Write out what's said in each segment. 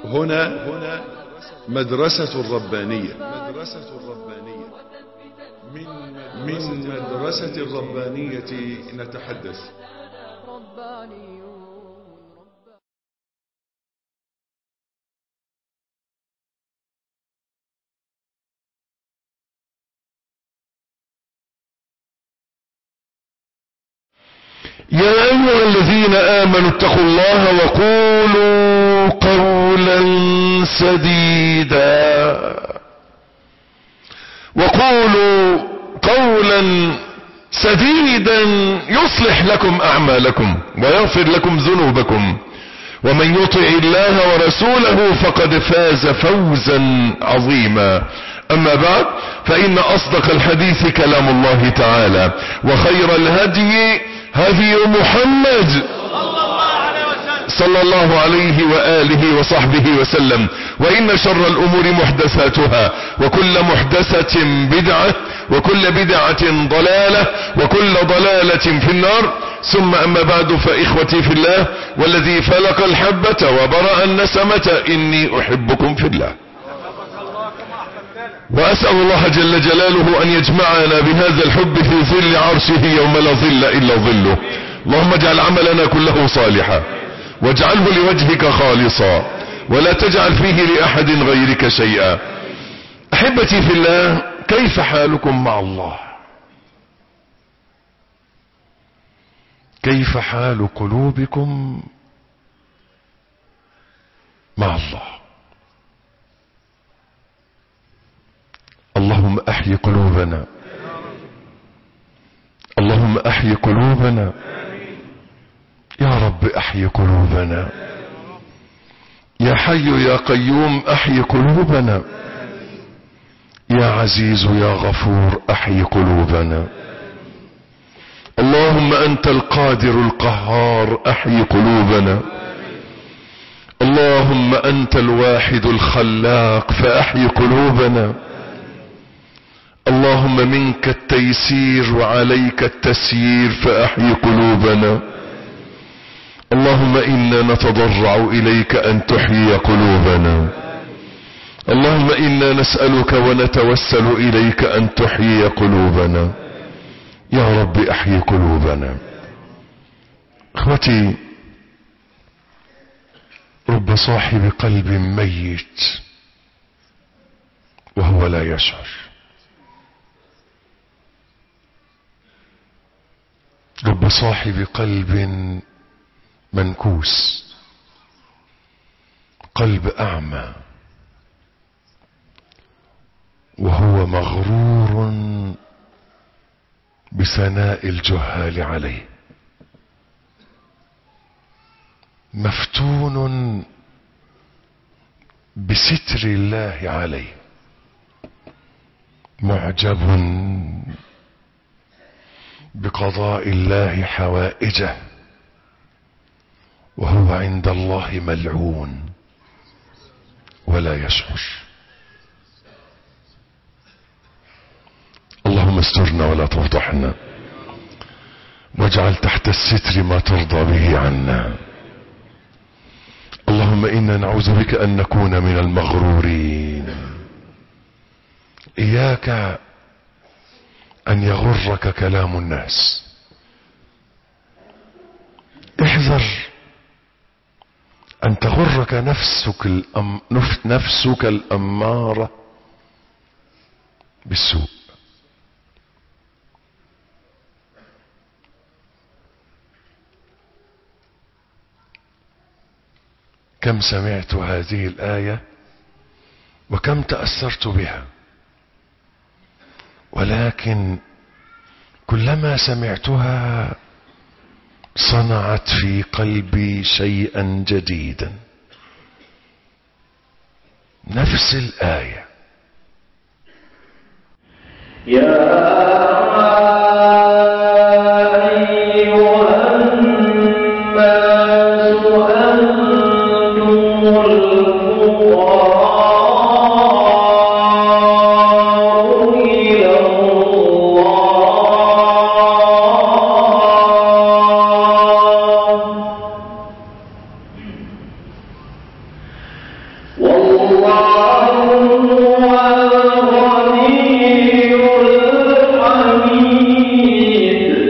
هنا مدرسة الربانية مدرسة الربانية من مدرسة الربانية نتحدث ربانيون يا أيها الذين آمنوا اتقوا الله وقولوا قولا سديدا وقولوا قولا سديدا يصلح لكم أعمالكم ويغفر لكم ذنوبكم ومن يطع الله ورسوله فقد فاز فوزا عظيما أما بعد فإن أصدق الحديث كلام الله تعالى وخير الهدي هدي محمد صلى الله عليه وآله وصحبه وسلم وإن شر الأمور محدثاتها وكل محدثة بدعة وكل بدعة ضلالة وكل ضلالة في النار ثم أما بعد فإخوتي في الله والذي فلق الحبة وبرأ النسمة إني أحبكم في الله وأسأل الله جل جلاله أن يجمعنا بهذا الحب في ظل عرشه يوم لا ظل إلا ظله اللهم اجعل عملنا كله صالحا واجعله لوجهك خالصا ولا تجعل فيه لأحد غيرك شيئا أحبتي في الله كيف حالكم مع الله كيف حال قلوبكم مع الله اللهم احي قلوبنا اللهم احي قلوبنا يا رب احي قلوبنا يا حي يا قيوم احي قلوبنا يا عزيز يا غفور احي قلوبنا اللهم انت القادر القهار احي قلوبنا اللهم انت الواحد الخلاق فاحي قلوبنا اللهم منك التيسير وعليك التسيير فأحي قلوبنا اللهم إنا نتضرع إليك أن تحيي قلوبنا اللهم إنا نسألك ونتوسل إليك أن تحيي قلوبنا يا رب أحيي قلوبنا اخوتي رب صاحب قلب ميت وهو لا يشعر رب صاحب قلب منكوس قلب اعمى وهو مغرور بثناء الجهال عليه مفتون بستر الله عليه معجب بقضاء الله حوائجه وهو عند الله ملعون ولا يشعر اللهم استرنا ولا تفضحنا واجعل تحت الستر ما ترضى به عنا اللهم انا نعوذ بك ان نكون من المغرورين اياك ان يغرك كلام الناس احذر ان تغرك نفسك الأم... نفسك الاماره بالسوء كم سمعت هذه الايه وكم تاثرت بها ولكن كلما سمعتها صنعت في قلبي شيئا جديدا نفس الايه يا أيها الناس أنتم الفقراء إلى الله الغني الحميد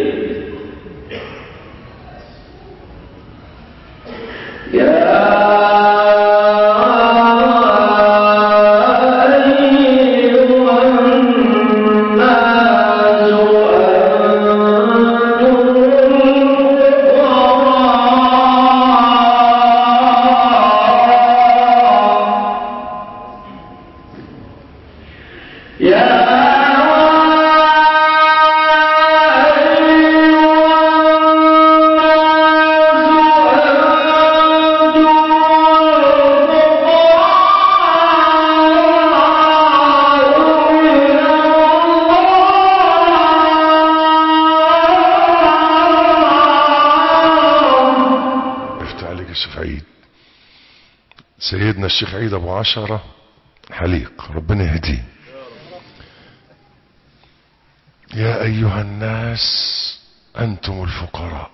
يا أيها الناس أنتم الفقراء يا افتح عليك الشيخ عيد سيدنا الشيخ عيد ابو عشرة حليق ربنا يهديه يا ايها الناس انتم الفقراء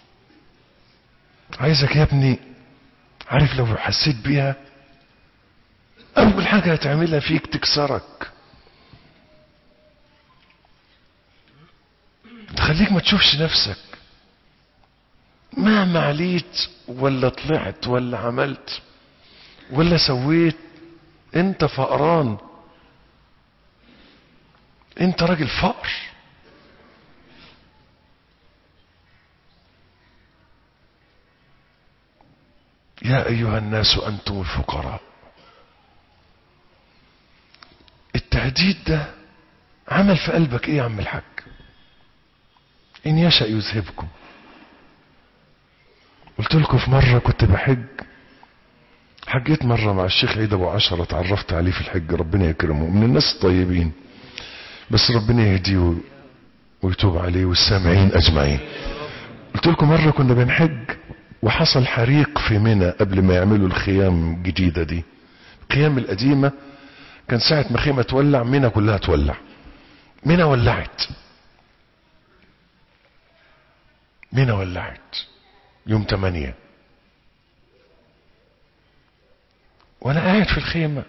عايزك يا ابني عارف لو حسيت بيها اول حاجة هتعملها فيك تكسرك تخليك ما تشوفش نفسك مهما عليت ولا طلعت ولا عملت ولا سويت انت فقران انت راجل فقر يا ايها الناس انتم الفقراء التهديد ده عمل في قلبك ايه يا عم الحاج ان يشأ يذهبكم قلت لكم في مرة كنت بحج حجيت مرة مع الشيخ عيد ابو عشرة اتعرفت عليه في الحج ربنا يكرمه من الناس الطيبين بس ربنا يهديه ويتوب عليه والسامعين اجمعين قلت لكم مرة كنا بنحج وحصل حريق في منى قبل ما يعملوا الخيام الجديدة دي الخيام القديمة كان ساعة ما خيمة تولع منى كلها تولع منى ولعت منى ولعت يوم تمانية وانا قاعد في الخيمة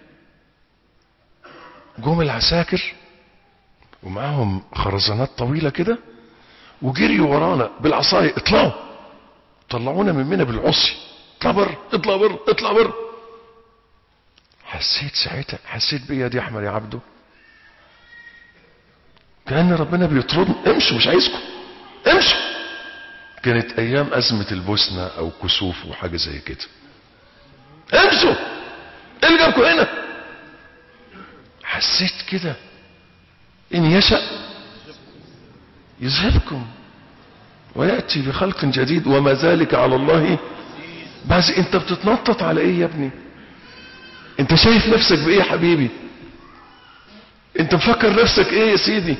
جم العساكر ومعاهم خرزانات طويلة كده وجريوا ورانا بالعصاية اطلعوا طلعونا من منا بالعصي اطلع بر اطلع بر اطلع بر حسيت ساعتها حسيت بيا دي احمد يا عبده كأن ربنا بيطردني امشوا مش عايزكم امشوا كانت ايام ازمة البوسنة او كسوف وحاجة زي كده امشوا ايه اللي جابكم هنا حسيت كده ان يشأ يذهبكم ويأتي بخلق جديد وما ذلك على الله بس انت بتتنطط على ايه يا ابني انت شايف نفسك بايه يا حبيبي انت مفكر نفسك ايه يا سيدي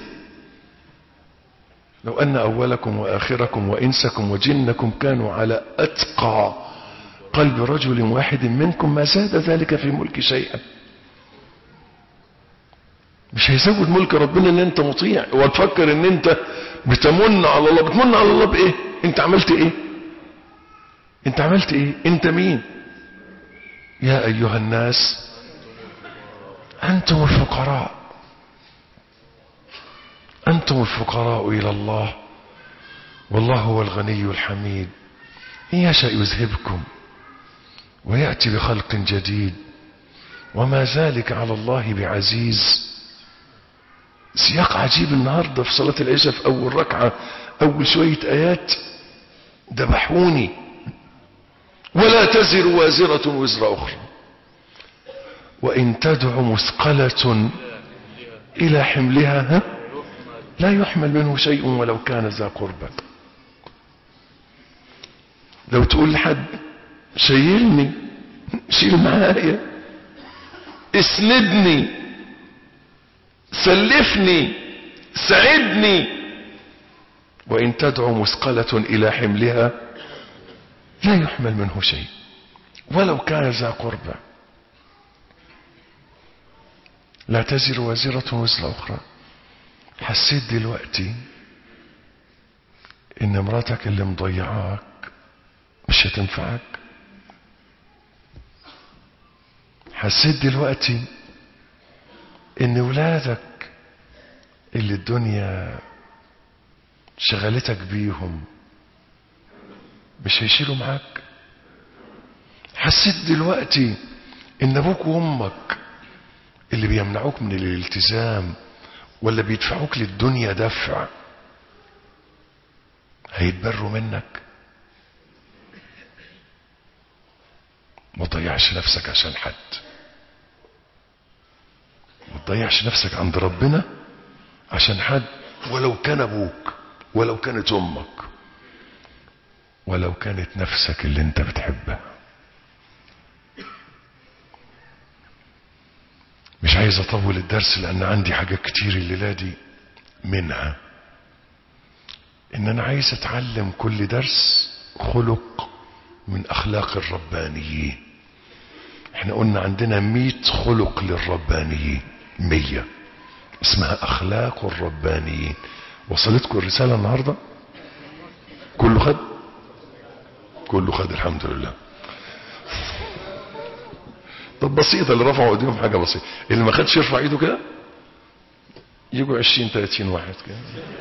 لو ان اولكم واخركم وانسكم وجنكم كانوا على اتقى قلب رجل واحد منكم ما زاد ذلك في ملك شيئا مش هيزود ملك ربنا ان انت مطيع وتفكر ان انت بتمن على الله بتمن على الله بايه انت عملت ايه انت عملت ايه انت مين يا ايها الناس انتم الفقراء انتم الفقراء الى الله والله هو الغني الحميد ان يشأ يذهبكم ويأتي بخلق جديد وما ذلك على الله بعزيز سياق عجيب النهاردة في صلاة العشاء في أول ركعة أول شوية آيات ذبحوني ولا تزر وازرة وزر أخرى وإن تدع مثقلة إلى حملها ها لا يحمل منه شيء ولو كان ذا قربى لو تقول لحد شيلني شيل معايا اسندني سلفني ساعدني وإن تدعو مثقلة إلى حملها لا يحمل منه شيء ولو كان ذا قربى لا تزر وازرة وزر أخرى حسيت دلوقتي إن مراتك اللي مضيعاك مش هتنفعك حسيت دلوقتي ان ولادك اللي الدنيا شغلتك بيهم مش هيشيلوا معاك حسيت دلوقتي ان ابوك وامك اللي بيمنعوك من الالتزام ولا بيدفعوك للدنيا دفع هيتبروا منك ما تضيعش نفسك عشان حد ما تضيعش نفسك عند ربنا عشان حد ولو كان ابوك ولو كانت امك ولو كانت نفسك اللي انت بتحبها مش عايز اطول الدرس لان عندي حاجات كتير الليله دي منها ان انا عايز اتعلم كل درس خلق من اخلاق الربانيين احنا قلنا عندنا مئة خلق للربانيين مية اسمها اخلاق الربانيين وصلتكم الرسالة النهاردة كله خد كله خد الحمد لله طب بسيطة اللي رفعوا ايديهم حاجة بسيطة اللي ما خدش يرفع ايده كده يجوا 20 30 واحد كده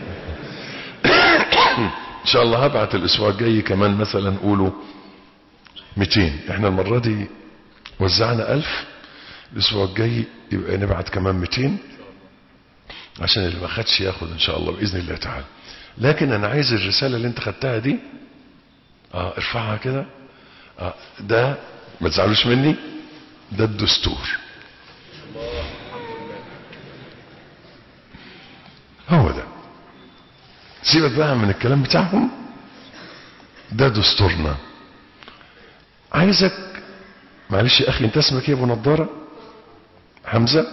ان شاء الله هبعت الاسبوع الجاي كمان مثلا قولوا 200 احنا المرة دي وزعنا 1000 الاسبوع الجاي يبقى نبعت كمان 200 عشان اللي ما خدش ياخد ان شاء الله باذن الله تعالى لكن انا عايز الرسالة اللي انت خدتها دي اه ارفعها كده آه ده ما تزعلوش مني ده الدستور هو ده سيبك بقى من الكلام بتاعهم ده دستورنا عايزك معلش يا اخي انت اسمك ايه ابو نضاره حمزه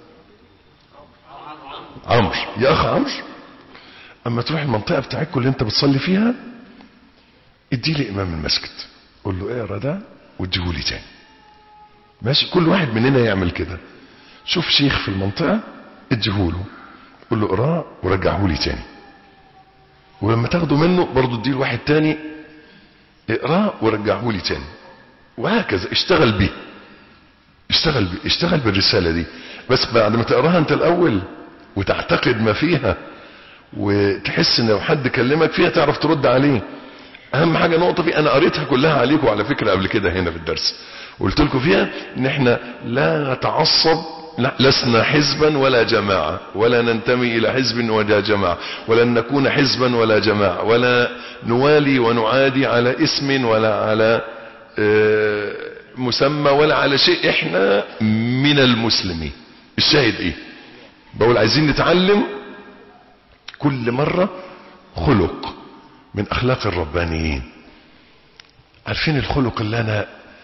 عمرو يا اخ عمرو اما تروح المنطقه بتاعتكم اللي انت بتصلي فيها ادي لي امام المسجد قول له اقرا ده واديه لي تاني ماشي كل واحد مننا يعمل كده شوف شيخ في المنطقه اديهوله قول له اقراه ورجعه لي تاني ولما تاخده منه برضه اديه لواحد تاني اقراه ورجعه لي تاني وهكذا اشتغل بيه اشتغل بيه اشتغل بالرسالة دي بس بعد ما تقراها انت الاول وتعتقد ما فيها وتحس ان لو حد كلمك فيها تعرف ترد عليه اهم حاجة نقطة في انا قريتها كلها عليكم على فكرة قبل كده هنا في الدرس قلت لكم فيها ان احنا لا نتعصب لا لسنا حزبا ولا جماعة ولا ننتمي الى حزب ولا جماعة ولن نكون حزبا ولا جماعة ولا نوالي ونعادي على اسم ولا على اه مسمى ولا على شيء احنا من المسلمين الشاهد ايه بقول عايزين نتعلم كل مرة خلق من اخلاق الربانيين عارفين الخلق اللي انا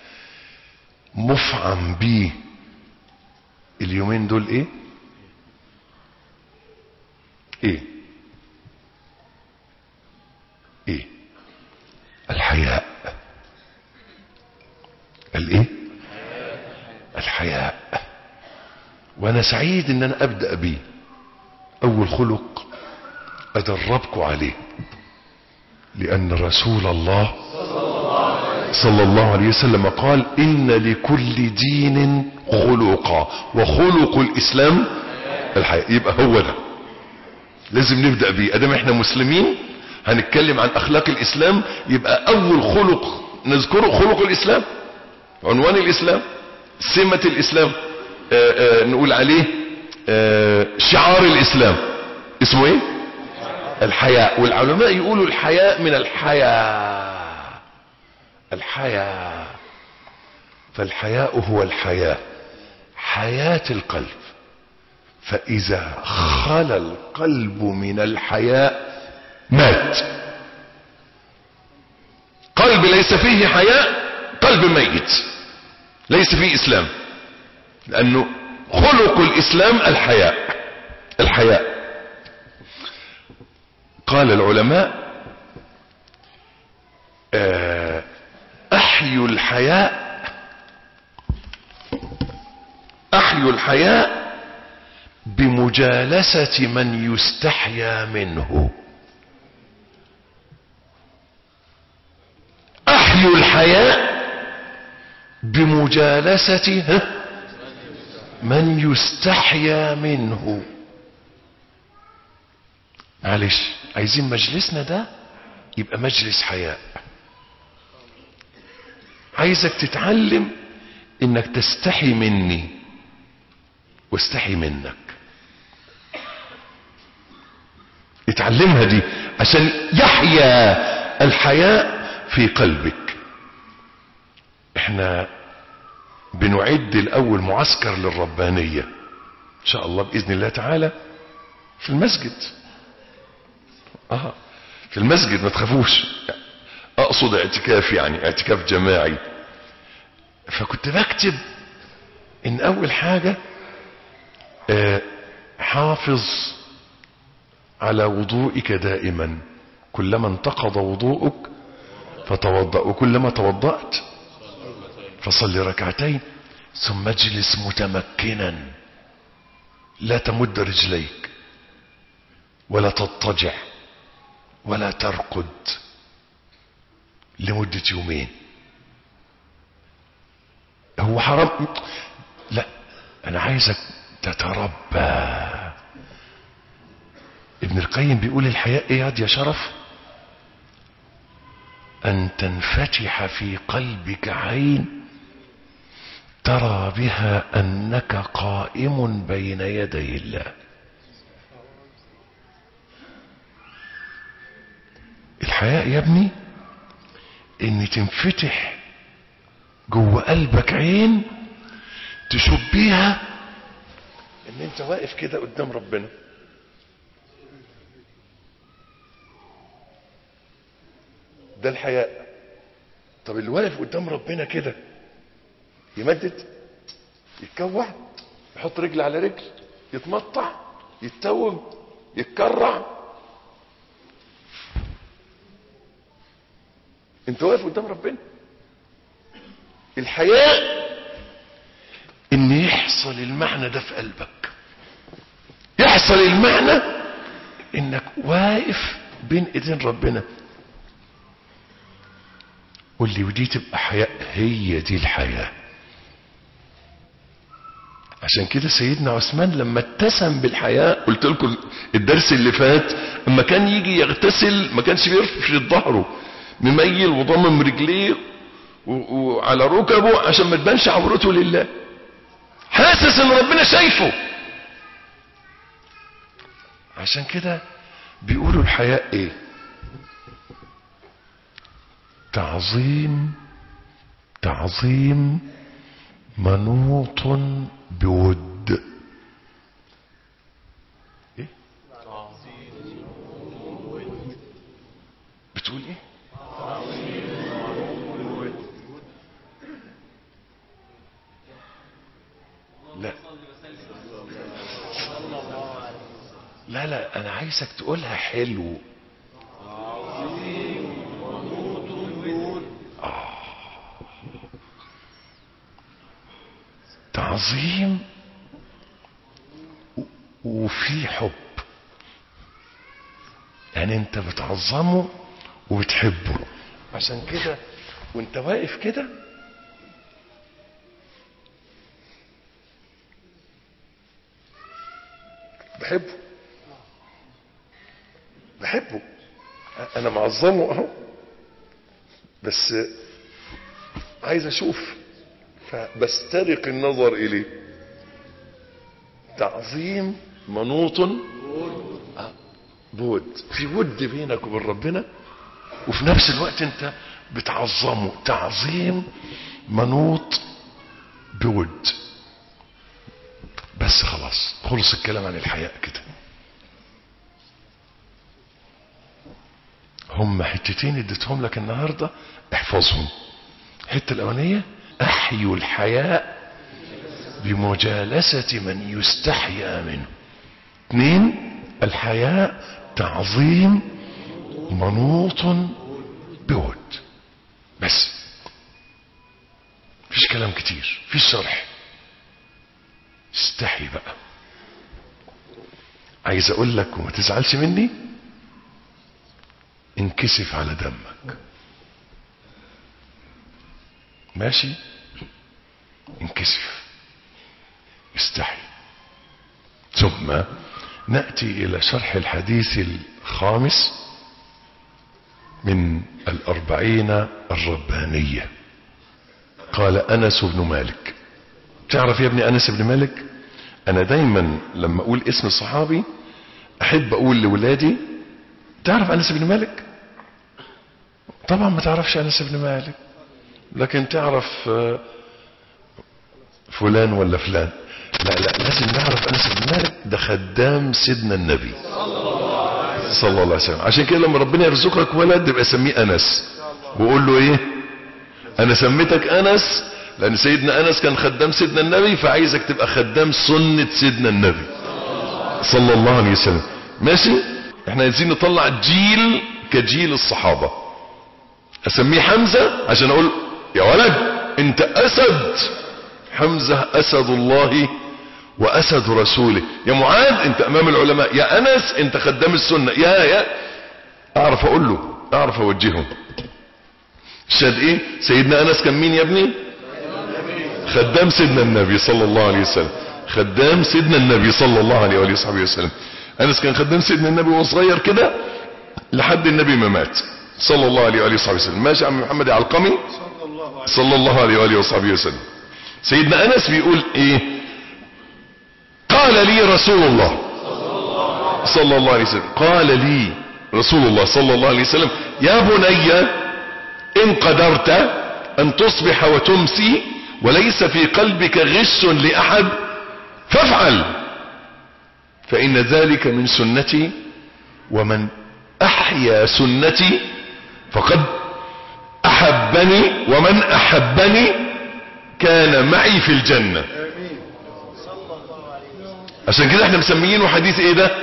مفعم بيه اليومين دول ايه ايه ايه الحياء الايه الحياء وانا سعيد ان انا ابدأ بيه اول خلق ادربكم عليه لان رسول الله صلى الله عليه وسلم قال ان لكل دين خلقا وخلق الاسلام الحياء يبقى هو ده لازم نبدأ بيه ادام احنا مسلمين هنتكلم عن اخلاق الاسلام يبقى اول خلق نذكره خلق الاسلام عنوان الاسلام سمة الاسلام آآ آآ نقول عليه شعار الاسلام اسمه ايه الحياء والعلماء يقولوا الحياء من الحياء الحياء فالحياء هو الحياة حياة القلب فإذا خلى القلب من الحياء مات قلب ليس فيه حياء قلب ميت ليس فيه إسلام لأنه خلق الإسلام الحياء الحياء قال العلماء أحيوا الحياء أحيوا الحياء بمجالسة من يستحيا منه أحيوا الحياء بمجالسة من يستحيا منه معلش عايزين مجلسنا ده يبقى مجلس حياء عايزك تتعلم انك تستحي مني واستحي منك اتعلمها دي عشان يحيا الحياء في قلبك احنا بنعد الاول معسكر للربانية ان شاء الله باذن الله تعالى في المسجد اه في المسجد ما تخافوش اقصد اعتكاف يعني اعتكاف جماعي فكنت بكتب ان اول حاجة آه حافظ على وضوئك دائما كلما انتقض وضوءك فتوضأ وكلما توضأت فصل ركعتين ثم اجلس متمكنا لا تمد رجليك ولا تضطجع ولا ترقد لمدة يومين هو حرام لا انا عايزك تتربى ابن القيم بيقول الحياء ايه يا شرف ان تنفتح في قلبك عين ترى بها انك قائم بين يدي الله الحياء يا ابني ان تنفتح جوه قلبك عين تشوف بيها ان انت واقف كده قدام ربنا ده الحياء طب اللي واقف قدام ربنا كده يمدد يتكوع يحط رجل على رجل يتمطع يتوب يتكرع انت واقف قدام ربنا الحياء ان يحصل المعنى ده في قلبك يحصل المعنى انك واقف بين ايدين ربنا قول لي ودي تبقى حياء هي دي الحياة عشان كده سيدنا عثمان لما اتسم بالحياء قلت لكم الدرس اللي فات اما كان يجي يغتسل ما كانش بيرفض ظهره مميل وضمم رجليه وعلى ركبه عشان ما تبانش عورته لله حاسس ان ربنا شايفه عشان كده بيقولوا الحياء ايه تعظيم تعظيم منوط بود ايه بتقول ايه لا لا لا انا عايزك تقولها حلو تعظيم وفي حب يعني انت بتعظمه وبتحبه عشان كده وانت واقف كده بحبه بحبه انا معظمه اهو بس عايز اشوف فبسترق النظر اليه تعظيم منوط بود في ود بينك وبين ربنا وفي نفس الوقت انت بتعظمه تعظيم منوط بود بس خلاص خلص الكلام عن الحياء كده هم حتتين اديتهم لك النهاردة احفظهم الحتة الاولانية احيوا الحياء بمجالسة من يستحيا منه اثنين الحياء تعظيم منوط بود بس فيش كلام كتير فيش شرح استحي بقى عايز اقول لك وما تزعلش مني انكسف على دمك ماشي انكسف استحي ثم نأتي إلى شرح الحديث الخامس من الأربعين الربانية قال أنس بن مالك تعرف يا ابني أنس بن مالك أنا دايما لما أقول اسم الصحابي أحب أقول لولادي تعرف أنس بن مالك طبعا ما تعرفش أنس بن مالك لكن تعرف آه، فلان ولا فلان لا لا لازم نعرف أنس بن مالك ده خدام سيدنا النبي صلى الله عليه وسلم عشان كده لما ربنا يرزقك ولد يبقى سميه أنس وقول له إيه أنا سميتك أنس لأن سيدنا أنس كان خدام سيدنا النبي فعايزك تبقى خدام سنة سيدنا النبي صلى الله عليه وسلم ماشي احنا عايزين نطلع جيل كجيل الصحابة اسميه حمزة عشان اقول يا ولد انت اسد حمزة اسد الله واسد رسوله يا معاذ انت امام العلماء يا انس انت خدام السنة يا يا اعرف اقول له اعرف اوجهه شاد ايه سيدنا انس كان مين يا ابني خدام سيدنا النبي صلى الله عليه وسلم خدام سيدنا النبي صلى الله عليه وآله وصحبه وسلم انس كان خدام سيدنا النبي وهو صغير كده لحد النبي ما مات صلى الله عليه وآله وصحبه وسلم ماشي يا عم محمد العلقمي صلى الله عليه وآله وصحبه وسلم سيدنا انس بيقول ايه قال لي رسول الله صلى الله عليه وسلم قال لي رسول الله صلى الله عليه وسلم يا بني ان قدرت ان تصبح وتمسي وليس في قلبك غش لاحد فافعل فان ذلك من سنتي ومن احيا سنتي فقد احبني ومن احبني كان معي في الجنة عشان كده احنا مسميينه حديث ايه ده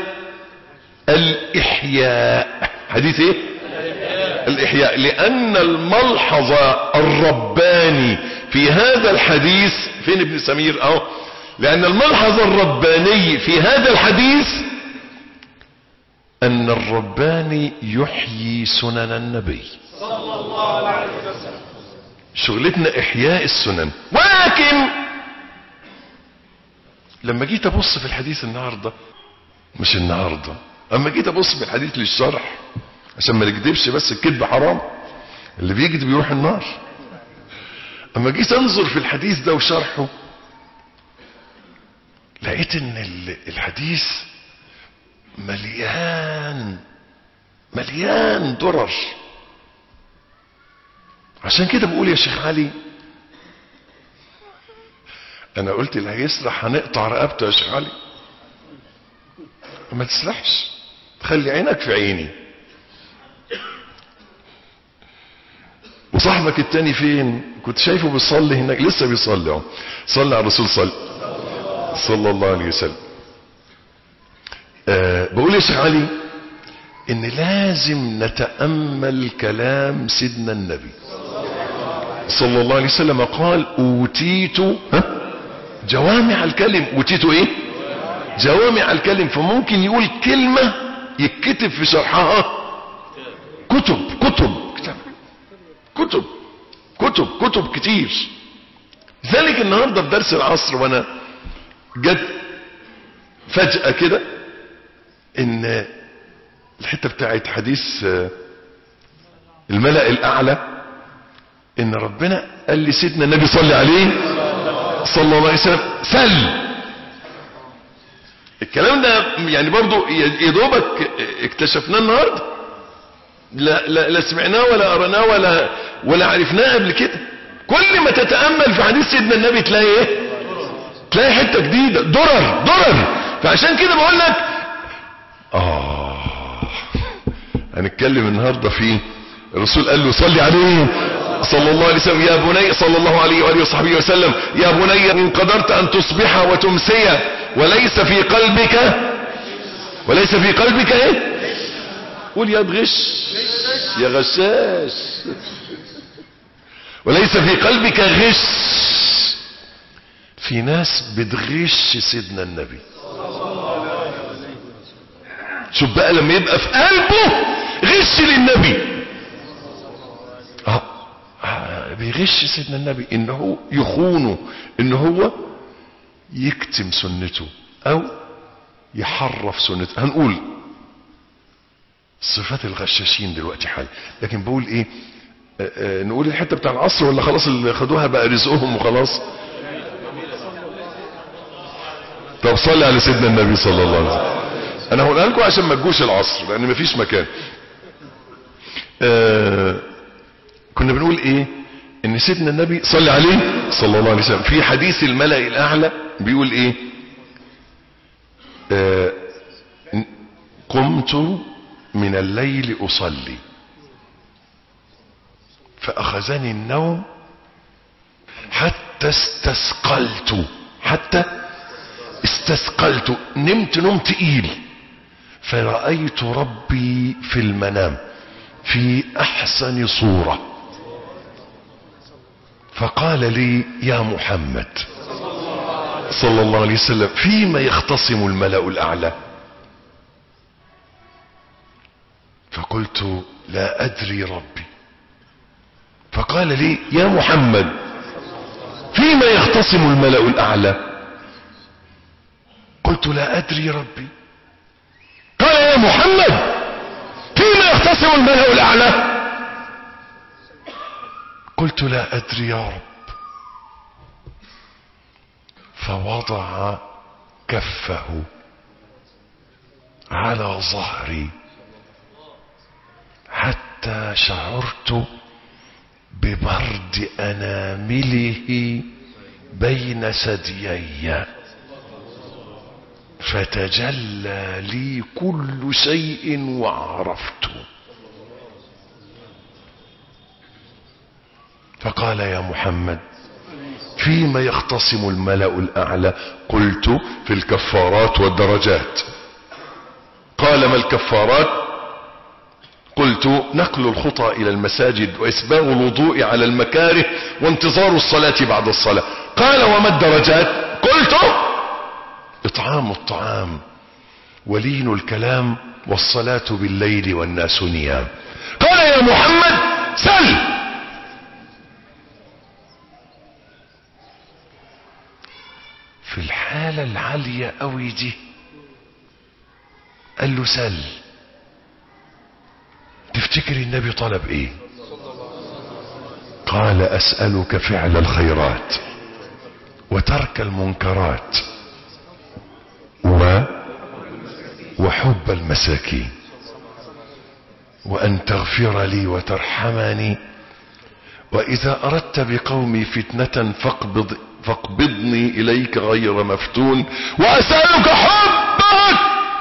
الاحياء حديث ايه الاحياء لان الملحظ الرباني في هذا الحديث فين ابن سمير اهو لان الملحظ الرباني في هذا الحديث ان الرباني يحيي سنن النبي شغلتنا احياء السنن ولكن لما جيت ابص في الحديث النهارده مش النهارده اما جيت ابص في الحديث للشرح عشان ما نكذبش بس الكذب حرام اللي بيكذب يروح النار اما جيت انظر في الحديث ده وشرحه لقيت ان ال- الحديث مليان مليان درر عشان كده بقول يا شيخ علي انا قلت اللي هيسرح هنقطع رقبته يا شيخ علي ما تسرحش خلي عينك في عيني وصاحبك التاني فين كنت شايفه بيصلي هناك لسه بيصلي اهو صلي على الرسول صلى صلى الله عليه وسلم أه بقول يا شيخ علي ان لازم نتأمل كلام سيدنا النبي صلى الله عليه وسلم قال اوتيت ها؟ جوامع الكلم اوتيت ايه جوامع الكلم فممكن يقول كلمة يتكتب في شرحها كتب كتب كتب كتب كتب كتير ذلك النهاردة في درس العصر وانا جت فجأة كده ان الحتة بتاعت حديث آه، الملأ الاعلى ان ربنا قال لي سيدنا النبي صلى عليه صلى الله عليه وسلم سل الكلام ده يعني برضو يا دوبك اكتشفناه النهارده لا, لا, لا سمعناه ولا قرناه ولا ولا عرفناه قبل كده كل ما تتامل في حديث سيدنا النبي تلاقي ايه تلاقي حته جديده درر درر فعشان كده بقول لك اه هنتكلم النهارده في الرسول قال له صلي عليه صلى الله عليه وسلم يا بني صلى الله عليه واله وصحبه وسلم يا بني ان قدرت ان تصبح وتمسي وليس في قلبك وليس في قلبك ايه قول يا بغش يا غشاش وليس في قلبك غش في ناس بتغش سيدنا النبي شوف بقى لما يبقى في قلبه غش للنبي آه. آه، بيغش سيدنا النبي ان هو يخونه ان هو يكتم سنته او يحرف سنة هنقول صفات الغشاشين دلوقتي حال لكن بقول ايه آه، آه، نقول الحتة بتاع العصر ولا خلاص اللي خدوها بقى رزقهم وخلاص طب صلي على سيدنا النبي صلى الله عليه وسلم انا هقولها لكم عشان ما تجوش العصر لان مفيش مكان آه كنا بنقول ايه ان سيدنا النبي صلى عليه صلى الله عليه وسلم في حديث الملأ الاعلى بيقول ايه آه قمت من الليل اصلي فاخذني النوم حتى استثقلت حتى استثقلت نمت نوم تقيل فرأيت ربي في المنام في احسن صورة فقال لي يا محمد صلى الله عليه وسلم فيما يختصم الملأ الاعلى فقلت لا ادري ربي فقال لي يا محمد فيما يختصم الملأ الاعلى قلت لا ادري ربي قال يا محمد فيما يختصم الملأ الاعلى قلت لا ادري يا رب فوضع كفه على ظهري حتى شعرت ببرد انامله بين ثديي فتجلى لي كل شيء وعرفت فقال يا محمد فيما يختصم الملأ الأعلى قلت في الكفارات والدرجات قال ما الكفارات قلت نقل الخطى إلى المساجد وإسباغ الوضوء على المكاره وانتظار الصلاة بعد الصلاة قال وما الدرجات قلت إطعام الطعام ولين الكلام والصلاة بالليل والناس نيام قال يا محمد سل في الحالة العالية قوي دي قال له سل تفتكر النبي طلب ايه قال اسألك فعل الخيرات وترك المنكرات و وحب المساكين وان تغفر لي وترحمني واذا اردت بقومي فتنة فاقبض فاقبضني اليك غير مفتون واسألك حبك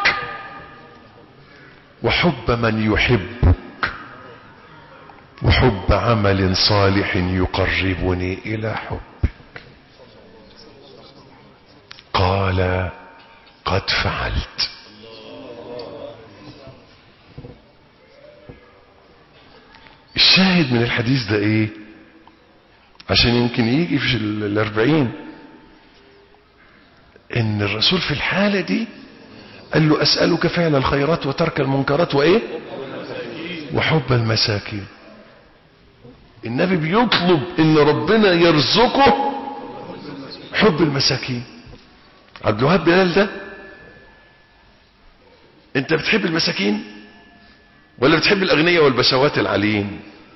وحب من يحبك وحب عمل صالح يقربني الى حبك قال قد فعلت الشاهد من الحديث ده ايه عشان يمكن يجي في الاربعين ان الرسول في الحالة دي قال له اسألك فعل الخيرات وترك المنكرات وايه وحب المساكين النبي بيطلب ان ربنا يرزقه حب المساكين عبد الوهاب بلال ده انت بتحب المساكين ولا بتحب الاغنياء والبشوات العاليين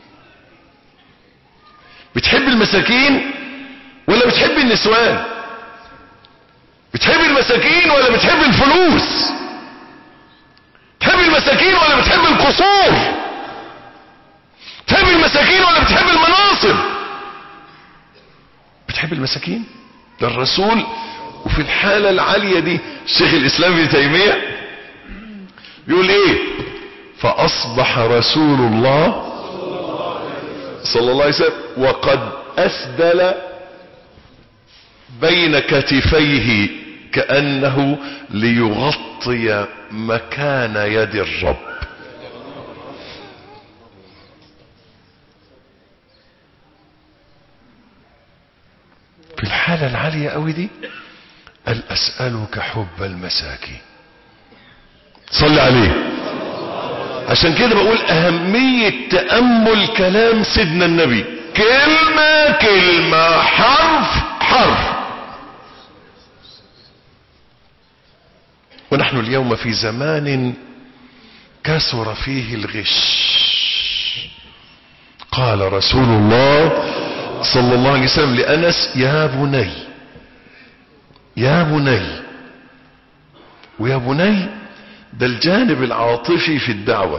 بتحب المساكين ولا بتحب النسوان بتحب المساكين ولا بتحب الفلوس بتحب المساكين ولا بتحب القصور بتحب المساكين ولا بتحب المناصب بتحب المساكين ده الرسول وفي الحالة العالية دي الشيخ الاسلام ابن تيمية بيقول ايه فاصبح رسول الله صلى الله عليه وسلم وقد اسدل بين كتفيه كأنه ليغطي مكان يد الرب في الحالة العالية قوي دي قال أسألك حب المساكين صلي عليه عشان كده بقول أهمية تأمل كلام سيدنا النبي كلمة كلمة حرف حرف ونحن اليوم في زمان كثر فيه الغش قال رسول الله صلى الله عليه وسلم لأنس يا بني يا بني ويا بني ده الجانب العاطفي في الدعوة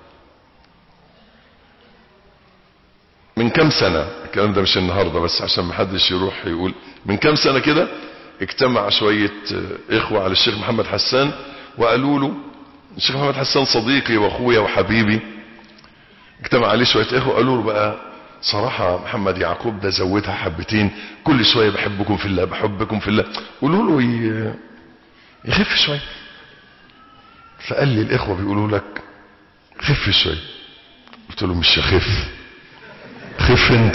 من كم سنة الكلام ده مش النهاردة بس عشان محدش يروح يقول من كم سنة كده اجتمع شوية اخوة على الشيخ محمد حسان وقالوا له الشيخ محمد حسان صديقي واخويا وحبيبي اجتمع عليه شوية اخوة قالوا له بقى صراحة محمد يعقوب ده زودها حبتين كل شوية بحبكم في الله بحبكم في الله قولوا له ي- يخف شوية فقال لي الاخوة بيقولوا لك خف شوية قلت له مش هخف خف انت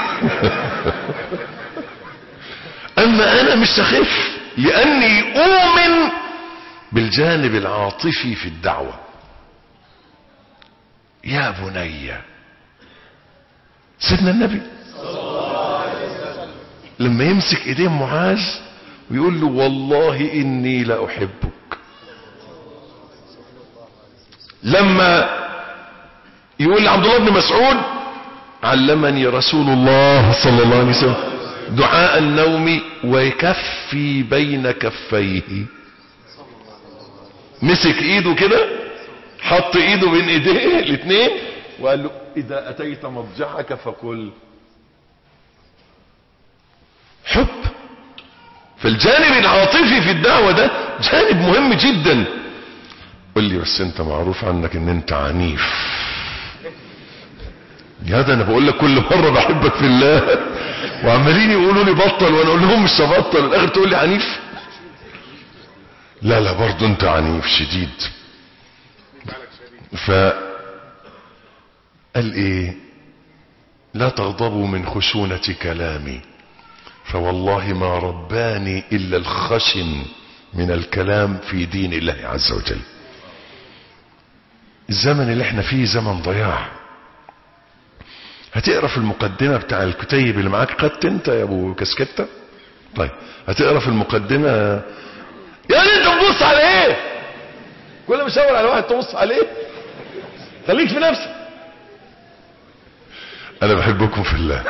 اما انا مش هخف لاني اؤمن بالجانب العاطفي في الدعوة يا بني سيدنا النبي لما يمسك ايدين معاذ ويقول له والله اني لاحبك لما يقول لعبد الله بن مسعود علمني رسول الله صلى الله عليه وسلم دعاء النوم ويكفي بين كفيه مسك ايده كده حط ايده بين ايديه الاثنين وقال له اذا اتيت مضجعك فقل حب فالجانب العاطفي في الدعوة ده جانب مهم جدا قل لي بس انت معروف عنك ان انت عنيف يا ده انا بقول لك كل مرة بحبك في الله وعمالين يقولوا لي بطل وانا اقول لهم مش هبطل الاخر تقول لي عنيف لا لا برضه انت عنيف شديد ف قال ايه لا تغضبوا من خشونة كلامي فوالله ما رباني الا الخشن من الكلام في دين الله عز وجل الزمن اللي احنا فيه زمن ضياع هتقرا في المقدمة بتاع الكتيب اللي معاك خدت انت يا ابو كاسكتة طيب هتقرا في المقدمة يا انت بتبص على ايه كل ما اشاور على واحد تبص عليه خليك في نفسك انا بحبكم في الله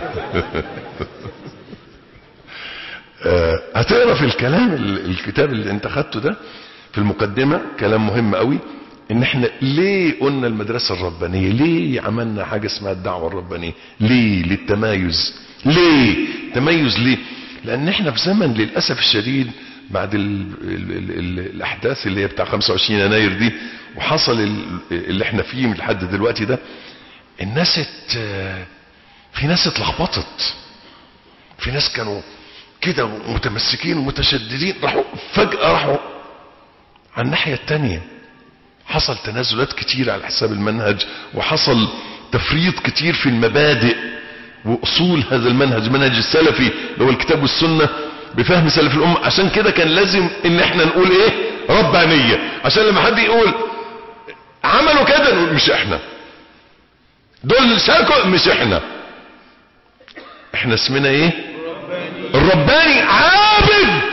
آه، هتقرا في الكلام ال- الكتاب اللي انت خدته ده في المقدمة كلام مهم قوي ان احنا ليه قلنا المدرسة الربانية ليه عملنا حاجة اسمها الدعوة الربانية ليه للتمايز ليه تميز ليه لان احنا في زمن للأسف الشديد بعد ال ال ال ال الاحداث اللي هي بتاع 25 يناير دي وحصل ال- اللي احنا فيه من لحد دلوقتي ده الناس ات في ناس اتلخبطت في ناس كانوا كده متمسكين ومتشددين راحوا فجأة راحوا على الناحية التانية حصل تنازلات كتير على حساب المنهج وحصل تفريط كتير في المبادئ واصول هذا المنهج المنهج السلفي اللي هو الكتاب والسنة بفهم سلف الامة عشان كده كان لازم ان احنا نقول ايه ربانية عشان لما حد يقول عملوا كده نقول مش احنا دول شاركوا مش احنا احنا اسمنا ايه الرباني عابد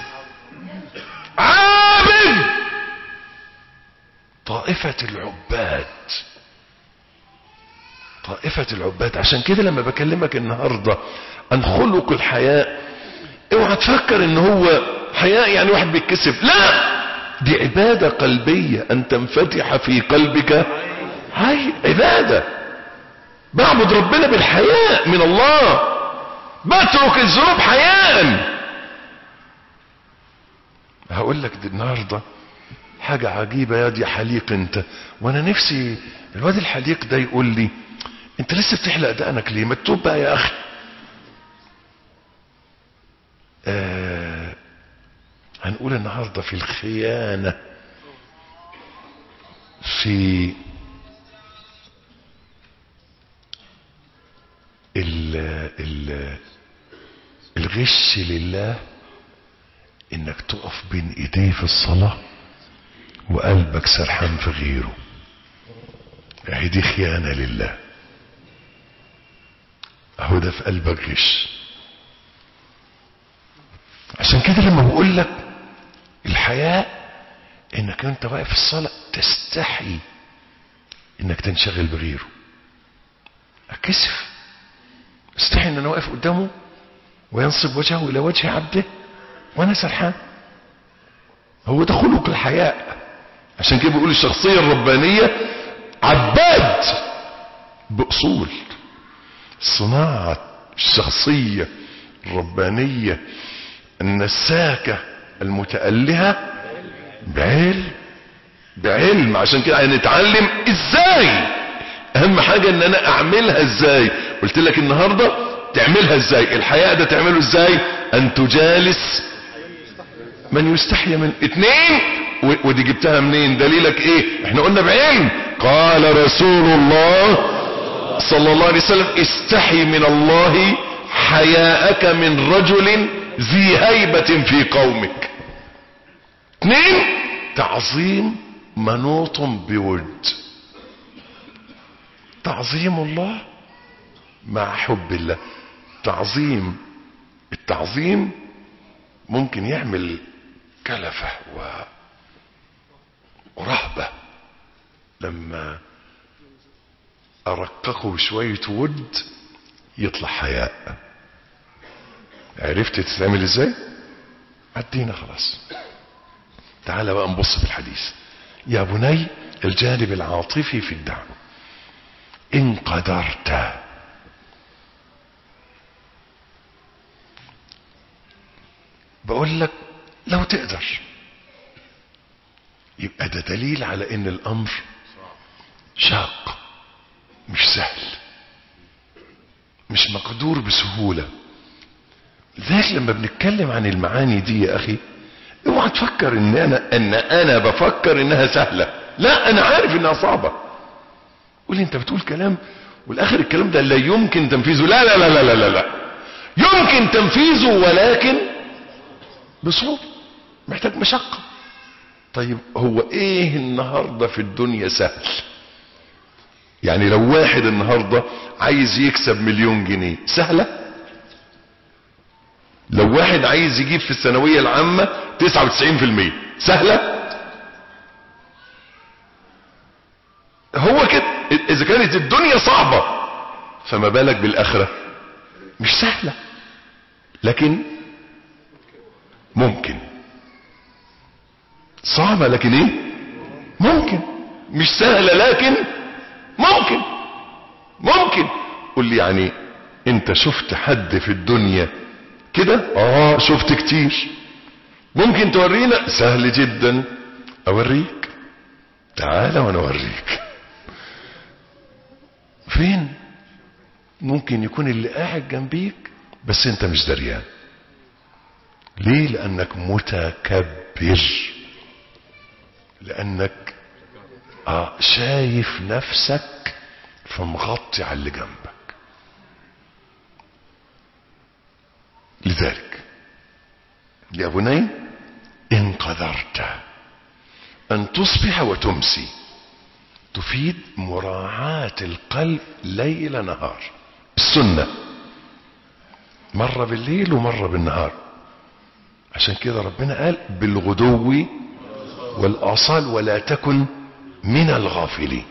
عابد طائفة العباد طائفة العباد عشان كده لما بكلمك النهاردة عن خلق الحياء اوعى تفكر ان هو حياء يعني واحد بيتكسف لا دي عبادة قلبية ان تنفتح في قلبك هاي عبادة بعبد ربنا بالحياء من الله بترك الذنوب حياء هقول لك دي النهارده حاجة عجيبة يا دي حليق انت وانا نفسي الواد الحليق ده يقول لي انت لسه بتحلق دقنك ليه ما تتوب بقى يا اخي آه هنقول النهاردة في الخيانة في ال ال الغش لله انك تقف بين ايديه في الصلاة وقلبك سرحان في غيره اهي دي خيانة لله اهو ده في قلبك غش عشان كده لما بقول لك الحياء انك انت واقف في الصلاة تستحي انك تنشغل بغيره اتكسف استحي ان انا واقف قدامه وينصب وجهه الى وجه عبده وانا سرحان هو ده خلق الحياء عشان كده بيقول الشخصية الربانية عباد بأصول صناعة الشخصية الربانية النساكة المتألهة بعلم بعلم عشان كده هنتعلم ازاي اهم حاجة ان انا اعملها ازاي قلت لك النهاردة تعملها ازاي الحياء ده تعمله ازاي ان تجالس من يستحي من اتنين و- ودي جبتها منين دليلك ايه احنا قلنا بعلم قال رسول الله صلى الله عليه وسلم استحي من الله حياءك من رجل ذي هيبة في قومك اثنين تعظيم منوط بود تعظيم الله مع حب الله تعظيم التعظيم ممكن يعمل كلفة و... ورهبة لما أرققه بشوية ود يطلع حياء عرفت تتعمل ازاي عدينا خلاص تعال بقى نبص في الحديث يا بني الجانب العاطفي في الدعوة إن قدرت بقول لك لو تقدر يبقى ده دليل على ان الامر شاق مش سهل مش مقدور بسهولة لذلك لما بنتكلم عن المعاني دي يا اخي اوعى تفكر ان انا ان انا بفكر انها سهلة لا انا عارف انها صعبة قول لي انت بتقول كلام والاخر الكلام ده لا يمكن تنفيذه لا لا لا لا لا لا, لا. يمكن تنفيذه ولكن بصعوبة محتاج مشقة طيب هو ايه النهاردة في الدنيا سهل يعني لو واحد النهاردة عايز يكسب مليون جنيه سهلة لو واحد عايز يجيب في الثانوية العامة 99% سهلة هو كده اذا كانت الدنيا صعبة فما بالك بالاخرة مش سهلة لكن ممكن صعبة لكن ايه ممكن مش سهلة لكن ممكن ممكن قول لي يعني انت شفت حد في الدنيا كده اه شفت كتير ممكن تورينا سهل جدا اوريك تعال وانا اوريك فين ممكن يكون اللي قاعد جنبيك بس انت مش دريان ليه لانك متكبر لانك آه شايف نفسك فمغطي على اللي جنبك لذلك يا بني ان قدرت ان تصبح وتمسي تفيد مراعاة القلب ليل نهار السنة مرة بالليل ومرة بالنهار عشان كده ربنا قال بالغدو والآصال ولا تكن من الغافلين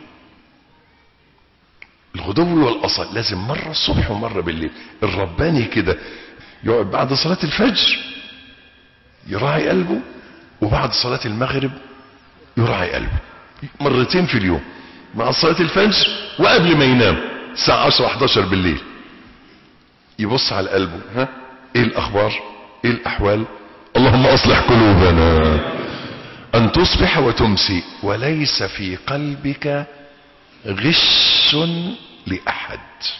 الغدو والآصال لازم مرة الصبح ومرة بالليل الرباني كده يقعد بعد صلاة الفجر يراعي قلبه وبعد صلاة المغرب يراعي قلبه مرتين في اليوم مع صلاة الفجر وقبل ما ينام الساعة 10 11 بالليل يبص على قلبه ها ايه الاخبار ايه الاحوال اللهم اصلح قلوبنا ان تصبح وتمسي وليس في قلبك غش لاحد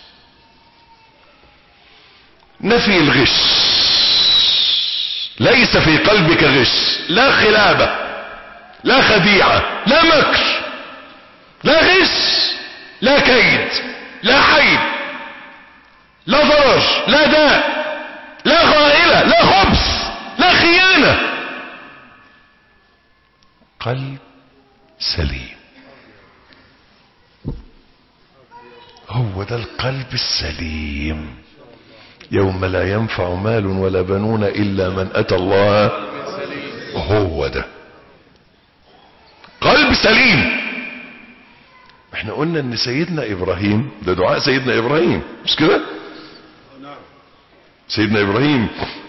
نفي الغش ليس في قلبك غش لا خلابة لا خديعة لا مكر لا غش لا كيد لا حيد لا ضرر لا داء لا غائلة لا خبث لا خيانة قلب سليم هو ده القلب السليم يوم لا ينفع مال ولا بنون إلا من أتى الله هو ده قلب سليم احنا قلنا ان سيدنا ابراهيم ده دعاء سيدنا ابراهيم مش كده سيدنا ابراهيم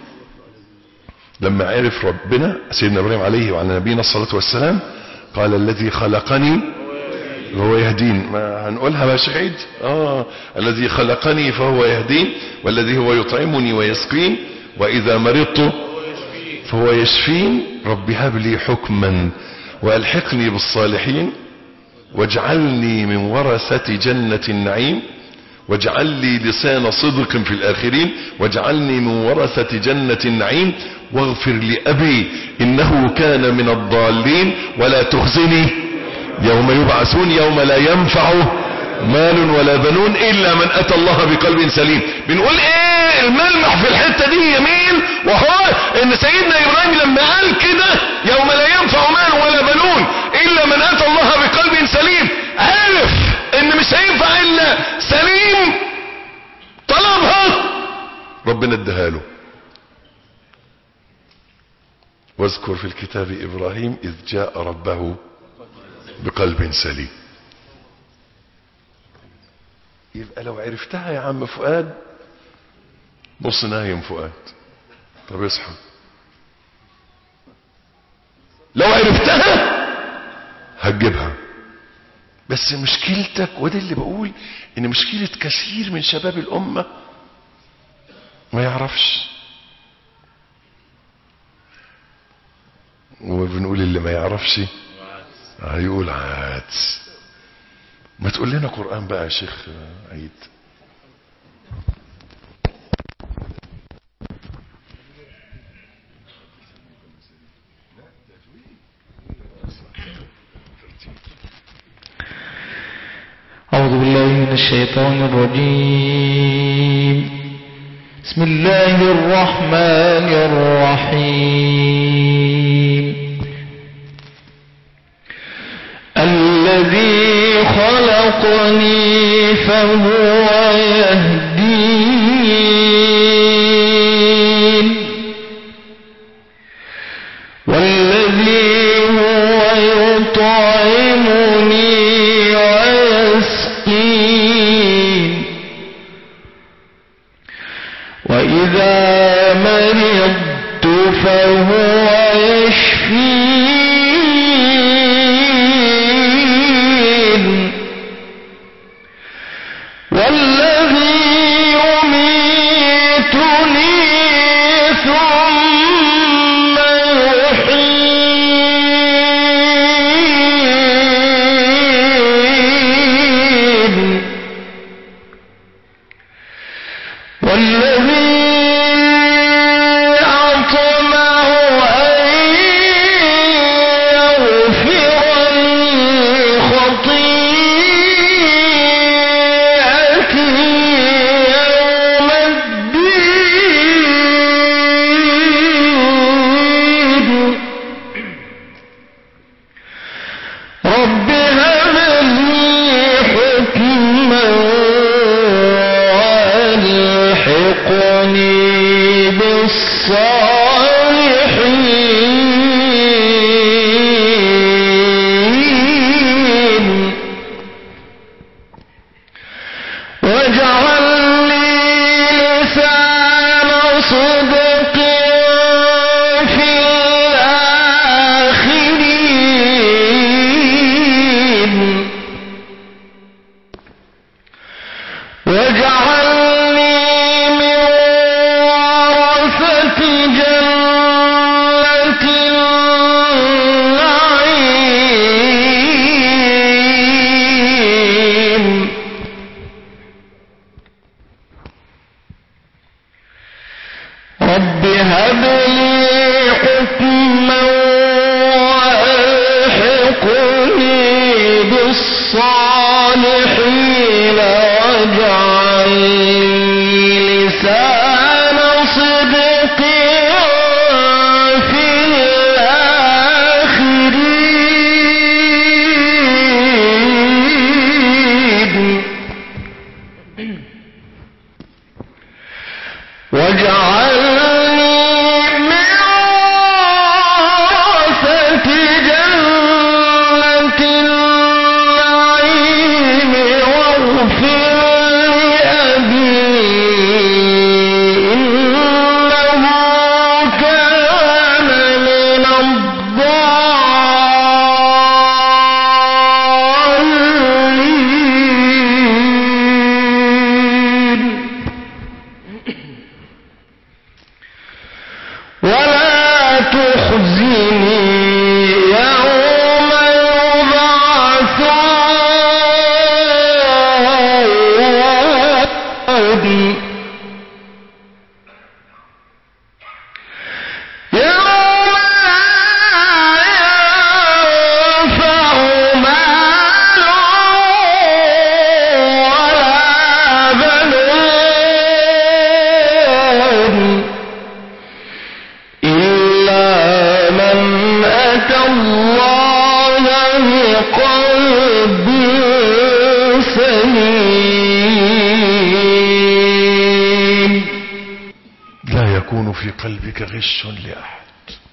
لما عرف ربنا سيدنا ابراهيم عليه وعلى نبينا الصلاة والسلام قال الذي خلقني وهو يهدين ما هنقولها يا شيخ عيد اه الذي خلقني فهو يهدين والذي هو يطعمني ويسقين واذا مرضت فهو يشفين رب هب لي حكما والحقني بالصالحين واجعلني من ورثة جنة النعيم واجعل لي لسان صدق في الآخرين واجعلني من ورثة جنة النعيم واغفر لأبي إنه كان من الضالين ولا تخزني يوم يبعثون يوم لا ينفع مال ولا بنون إلا من أتى الله بقلب سليم بنقول إيه الملمح في الحتة دي يمين وهو إن سيدنا إبراهيم لما قال كده يوم لا ينفع مال ولا بنون إلا من أتى الله بقلب سليم عرف إن مش هينفع إلا سليم طلبها ربنا اداها له واذكر في الكتاب إبراهيم إذ جاء ربه بقلب سليم يبقى لو عرفتها يا عم فؤاد نص نايم فؤاد طب اصحى لو عرفتها هتجيبها بس مشكلتك وده اللي بقول ان مشكلة كثير من شباب الامة ما يعرفش وبنقول اللي ما يعرفش هيقول عادس ما تقول لنا قرآن بقى يا شيخ عيد أعوذ بالله من الشيطان الرجيم بسم الله الرحمن الرحيم الذي خلقني فهو يهدين والذي هو يطعمني ويسقين وإذا مرضت فهو يشفين والذي يميتني ثم يحيين والذي أطمع أن يغفر لي خطيئتي يوم الدين رب هب لي حكما والحقني بالصالحين واجعل لي لسان صدق في الآخرين واجعلني من ورثة جنة النعيم رب هب لي حكما والحقني بالصالحين واجعل لي لسان صدق في الآخرين واجعلني قلب سليم لا يكون في قلبك غش لأحد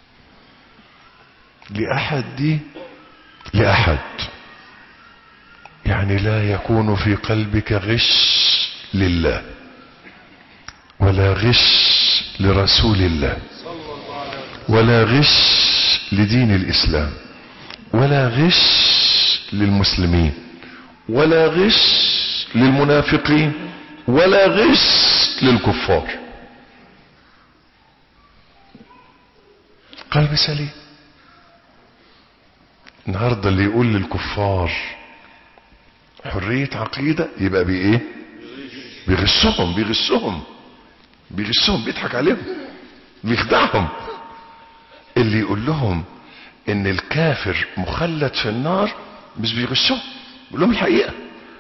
لأحد دي لأحد يعني لا يكون في قلبك غش لله ولا غش لرسول الله ولا غش لدين الإسلام ولا غش للمسلمين ولا غش للمنافقين ولا غش للكفار قلب سليم النهارده اللي يقول للكفار حرية عقيدة يبقى بإيه بيغشهم بيغشهم بيغشهم بيضحك عليهم بيخدعهم اللي يقول لهم ان الكافر مخلد في النار مش بيغشهم بيقول لهم الحقيقة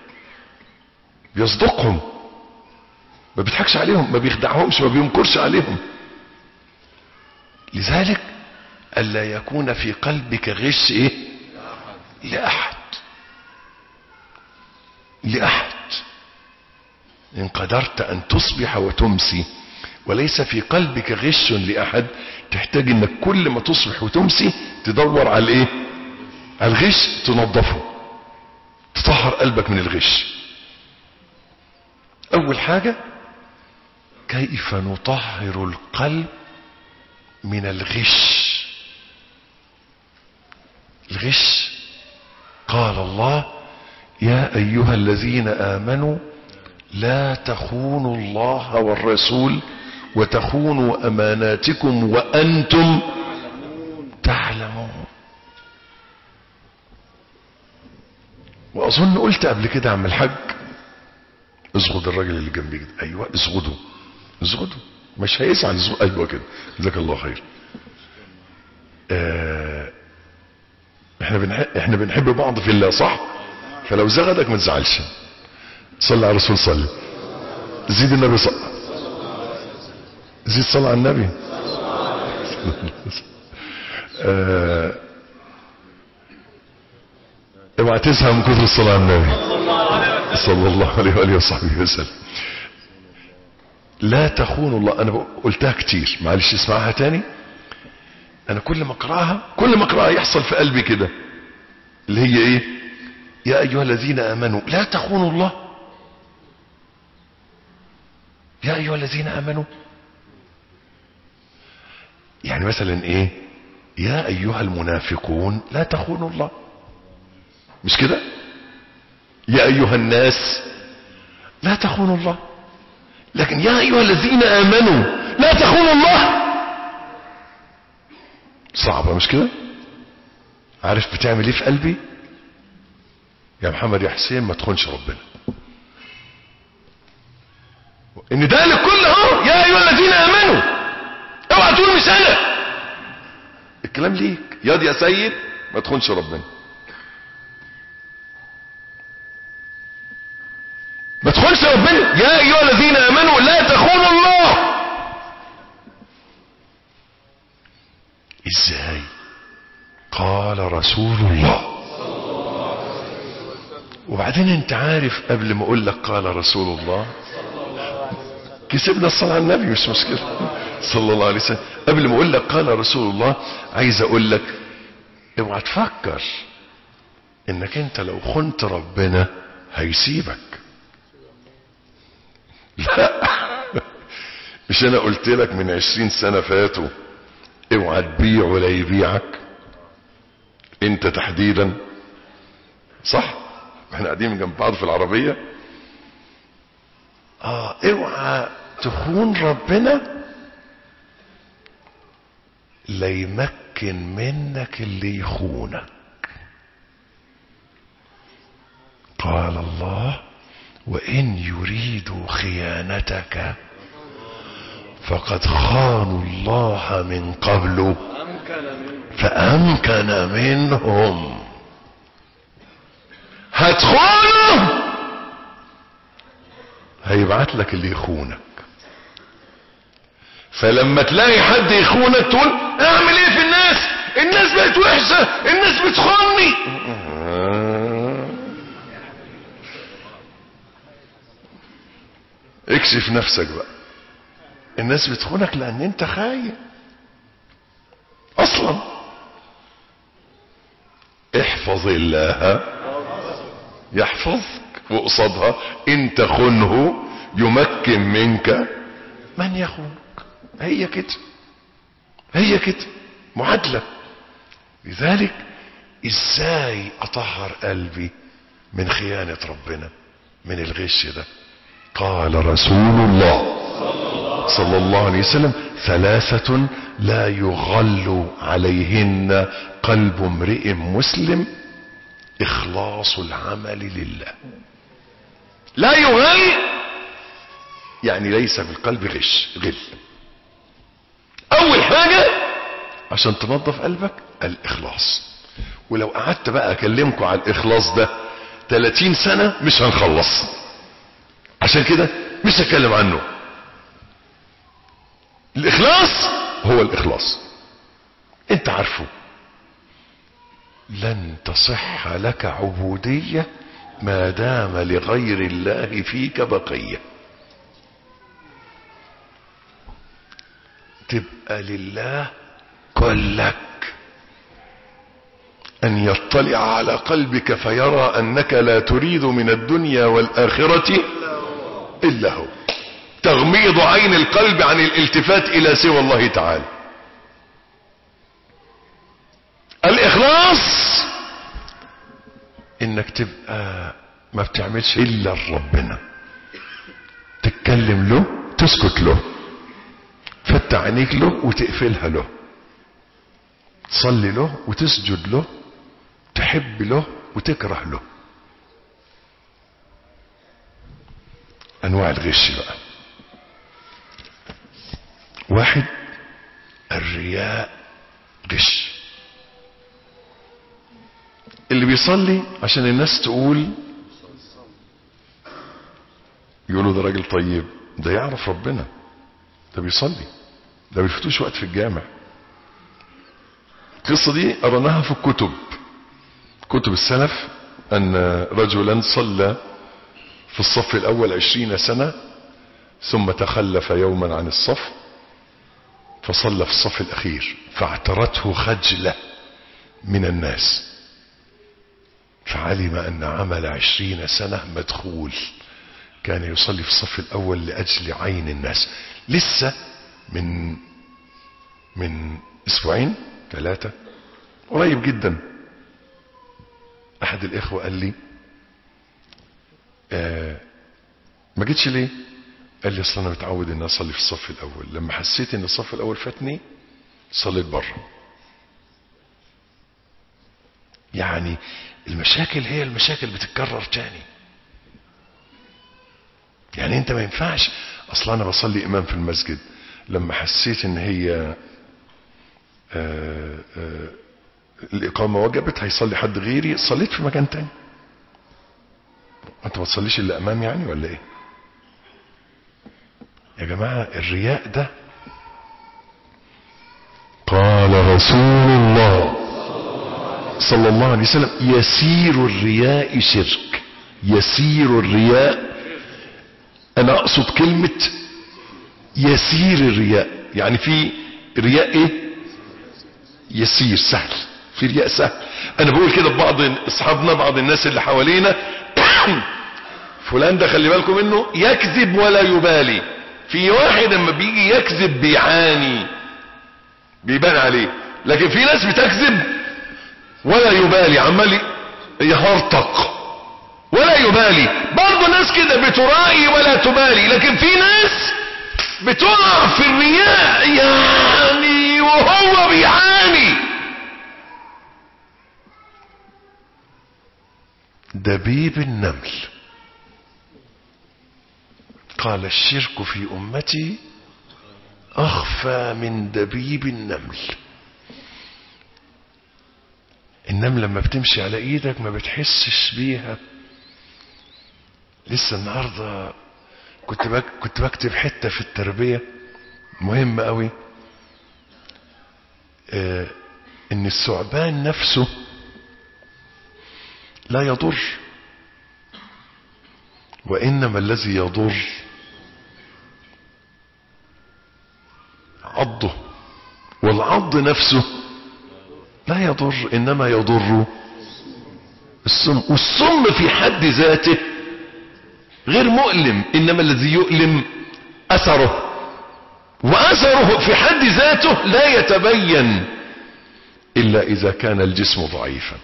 بيصدقهم ما بيضحكش عليهم ما بيخدعهمش ما بينكرش عليهم لذلك ألا يكون في قلبك غش ايه لأحد لأحد إن قدرت أن تصبح وتمسي وليس في قلبك غش لأحد تحتاج انك كل ما تصبح وتمسي تدور على الايه على الغش تنظفه تطهر قلبك من الغش اول حاجة كيف نطهر القلب من الغش الغش قال الله يا ايها الذين امنوا لا تخونوا الله والرسول وتخونوا اماناتكم وانتم تعلمون واظن قلت قبل كده يا عم الحاج اصغد الراجل اللي جنبي كده ايوه اصغده اصغده مش هيزعل اصغد ايوه كده جزاك الله خير آه احنا بنحب احنا بنحب بعض في الله صح فلو زغدك ما تزعلش صلى على الرسول صلي زيد النبي صلى زيد صلى على النبي آه، اوعى تزهق من كثر الصلاة على النبي صلى الله عليه وآله وصحبه وسلم لا تخونوا الله انا قلتها كتير معلش اسمعها تاني انا كل ما اقراها كل ما اقراها يحصل في قلبي كده اللي هي ايه يا ايها الذين امنوا لا تخونوا الله يا ايها الذين امنوا يعني مثلا ايه يا ايها المنافقون لا تخونوا الله مش كده يا ايها الناس لا تخونوا الله لكن يا ايها الذين امنوا لا تخونوا الله صعبة مش كده عارف بتعمل ايه في قلبي يا محمد يا حسين ما تخونش ربنا ان ده لكل اهو يا ايها الذين امنوا اوعى تقول مش انا الكلام ليك ياض يا سيد ما تخونش ربنا ما تخونش ربنا يا ايها الذين امنوا لا تخونوا الله ازاي قال رسول الله وبعدين انت عارف قبل ما اقول لك قال رسول الله كسبنا الصلاة على النبي مش مشكلة صلى الله عليه وسلم قبل ما اقول لك قال رسول الله عايز اقول لك اوعى تفكر انك انت لو خنت ربنا هيسيبك لا مش انا قلت لك من عشرين سنة فاتوا اوعى تبيع ولا يبيعك انت تحديدا صح احنا قاعدين جنب بعض في العربية اه اوعى تخون ربنا لا يمكن منك اللي يخونك قال الله وان يريدوا خيانتك فقد خانوا الله من قبل فامكن منهم هتخونه هيبعت لك اللي يخونك فلما تلاقي حد يخونك تقول اعمل ايه في الناس الناس بقت وحشة الناس بتخوني اكشف نفسك بقى الناس بتخونك لان انت خاين اصلا احفظ الله يحفظك وقصادها ان تخنه يمكن منك من يخونك هي كده هي كده معادلة لذلك ازاي اطهر قلبي من خيانة ربنا من الغش ده قال رسول الله صلى الله عليه وسلم ثلاثة لا يغل عليهن قلب امرئ مسلم اخلاص العمل لله لا يغل يعني ليس في القلب غش غل اول حاجة عشان تنظف قلبك الاخلاص ولو قعدت بقى اكلمكم على الاخلاص ده 30 سنة مش هنخلص عشان كده مش هتكلم عنه الاخلاص هو الاخلاص انت عارفه لن تصح لك عبودية ما دام لغير الله فيك بقية تبقى لله كلك ان يطلع على قلبك فيرى انك لا تريد من الدنيا والاخرة الا هو تغميض عين القلب عن الالتفات الى سوى الله تعالى الاخلاص انك تبقى ما بتعملش الا لربنا تتكلم له تسكت له فتح عينيك له وتقفلها له تصلي له وتسجد له تحب له وتكره له انواع الغش بقى واحد الرياء غش اللي بيصلي عشان الناس تقول يقولوا ده راجل طيب ده يعرف ربنا ده بيصلي ده بيفتوش وقت في الجامع القصة دي قرناها في الكتب كتب السلف أن رجلا صلى في الصف الأول عشرين سنة ثم تخلف يوما عن الصف فصلى في الصف الأخير فاعترته خجلة من الناس فعلم أن عمل عشرين سنة مدخول كان يصلي في الصف الأول لأجل عين الناس لسه من من أسبوعين ثلاثة قريب جدا أحد الإخوة قال لي آه ما جيتش ليه قال لي اصل انا متعود ان اصلي في الصف الاول لما حسيت ان الصف الاول فاتني صليت بره يعني المشاكل هي المشاكل بتتكرر تاني يعني انت ما ينفعش اصلا انا بصلي امام في المسجد لما حسيت ان هي آآ آآ الاقامه وجبت هيصلي حد غيري صليت في مكان تاني انت ما تصليش الا امام يعني ولا ايه يا جماعه الرياء ده قال رسول الله صلى الله عليه وسلم يسير الرياء شرك يسير الرياء انا اقصد كلمة يسير الرياء يعني في رياء ايه يسير سهل في رياء سهل انا بقول كده ببعض اصحابنا بعض الناس اللي حوالينا فلان ده خلي بالكم منه يكذب ولا يبالي في واحد لما بيجي يكذب بيعاني بيبان عليه لكن في ناس بتكذب ولا يبالي عمال يهرطق ولا يبالي برضه ناس كده بترائي ولا تبالي لكن في ناس بتقع في الرياء يعني وهو بيعاني دبيب النمل قال الشرك في امتي اخفى من دبيب النمل النملة لما بتمشي على ايدك ما بتحسش بيها لسه النهاردة كنت بك كنت بكتب حتة في التربية مهمة قوي آه ان الثعبان نفسه لا يضر وانما الذي يضر عضه والعض نفسه لا يضر انما يضر السم والسم في حد ذاته غير مؤلم انما الذي يؤلم اثره واثره في حد ذاته لا يتبين الا اذا كان الجسم ضعيفا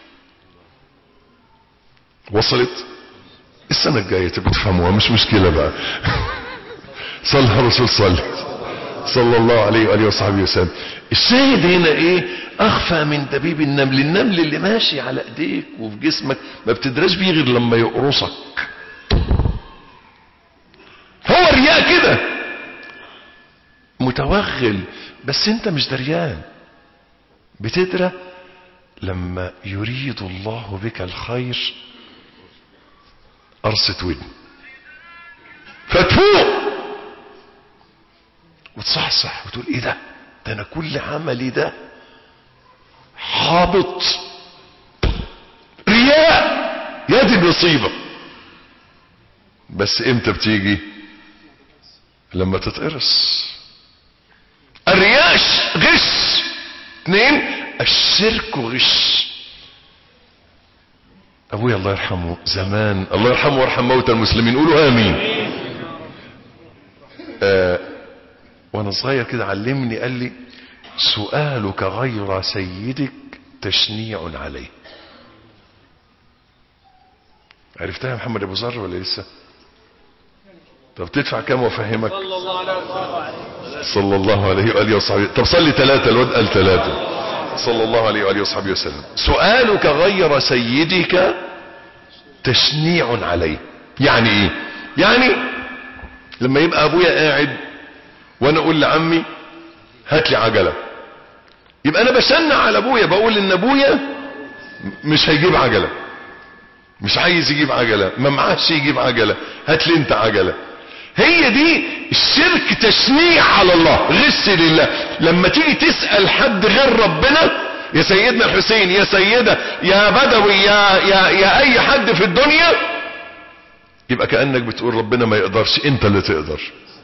وصلت السنة الجاية تبقى تفهموها مش مشكلة بقى صلى الرسول صلى صلى الله عليه وآله وصحبه وسلم الشاهد هنا ايه اخفى من دبيب النمل النمل اللي ماشي على ايديك وفي جسمك ما بتدراش بيه غير لما يقرصك هو الرياء كده متوغل بس انت مش دريان بتدرى لما يريد الله بك الخير قرصة ودن فتفوق وتصحصح وتقول ايه ده ده انا كل عملي ده حابط رياء يا دي المصيبة بس امتى بتيجي لما تتقرص الرياء غش اثنين الشرك غش ابويا الله يرحمه زمان الله يرحمه ويرحم موتى المسلمين قولوا امين آه وانا صغير كده علمني قال لي سؤالك غير سيدك تشنيع عليه عرفتها يا محمد ابو ذر ولا لسه طب تدفع كام وافهمك صلى الله عليه واله وصحبه طب صلي ثلاثه الواد قال ثلاثه صلى الله عليه واله وصحبه وسلم سؤالك غير سيدك تشنيع عليه يعني ايه يعني لما يبقى ابويا قاعد وانا اقول لعمي هات لي عجله يبقى انا بشنع على ابويا بقول ان ابويا مش هيجيب عجله مش عايز يجيب عجله ما معاش يجيب عجله هات لي انت عجله هي دي الشرك تشنيع على الله غش لله لما تيجي تسأل حد غير ربنا يا سيدنا الحسين يا سيدة يا بدوي يا, يا, يا اي حد في الدنيا يبقى كأنك بتقول ربنا ما يقدرش انت اللي تقدر